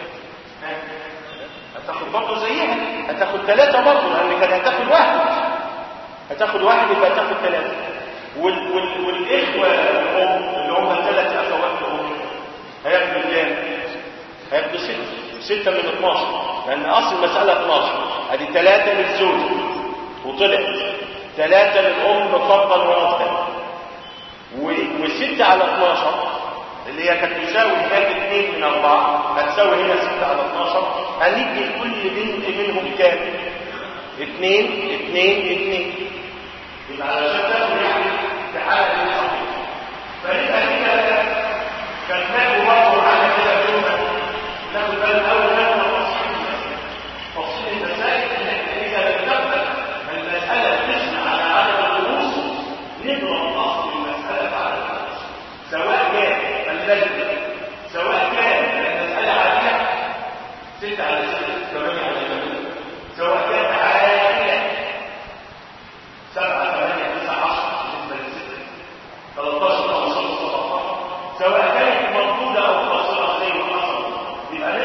هتاخد برضه زيها هتاخد ثلاثة برضه لأن كانت هتاخد واحد هتاخد واحد يبقى هتاخد ثلاثة وال وال والإخوة الأم اللي هم ثلاث أخوات الأم هياخدوا كام؟ هياخدوا ستة ستة من 12 لأن أصل المسألة 12 ادي ثلاثة للزوج وطلعت ثلاثة للأم فرضا ونفلا وستة على 12 اللي هي كانت تساوي هناك 2 من 4 هتساوي هنا 6 على 12 هندي لكل بنت منهم كام؟ 2 2 2 يبقى علشان تاخد يعني في حالة الصحيح فيبقى كده كان ناخد برضه على كده جمله ناخد بالنا اول ناخد تفصيل تفصيل المسائل ان احنا اذا لم نقبل المساله تسمع على عدد الرؤوس نضرب اصل المساله على الرؤوس سواء كان البلد سواء كان المساله عاديه 6 على 6 8 على 8 سواء كانت عاديه 7 8 9 10 بالنسبه للستة 13 15 17 سواء كانت مردودة أو قاصرة زي ما حصل يبقى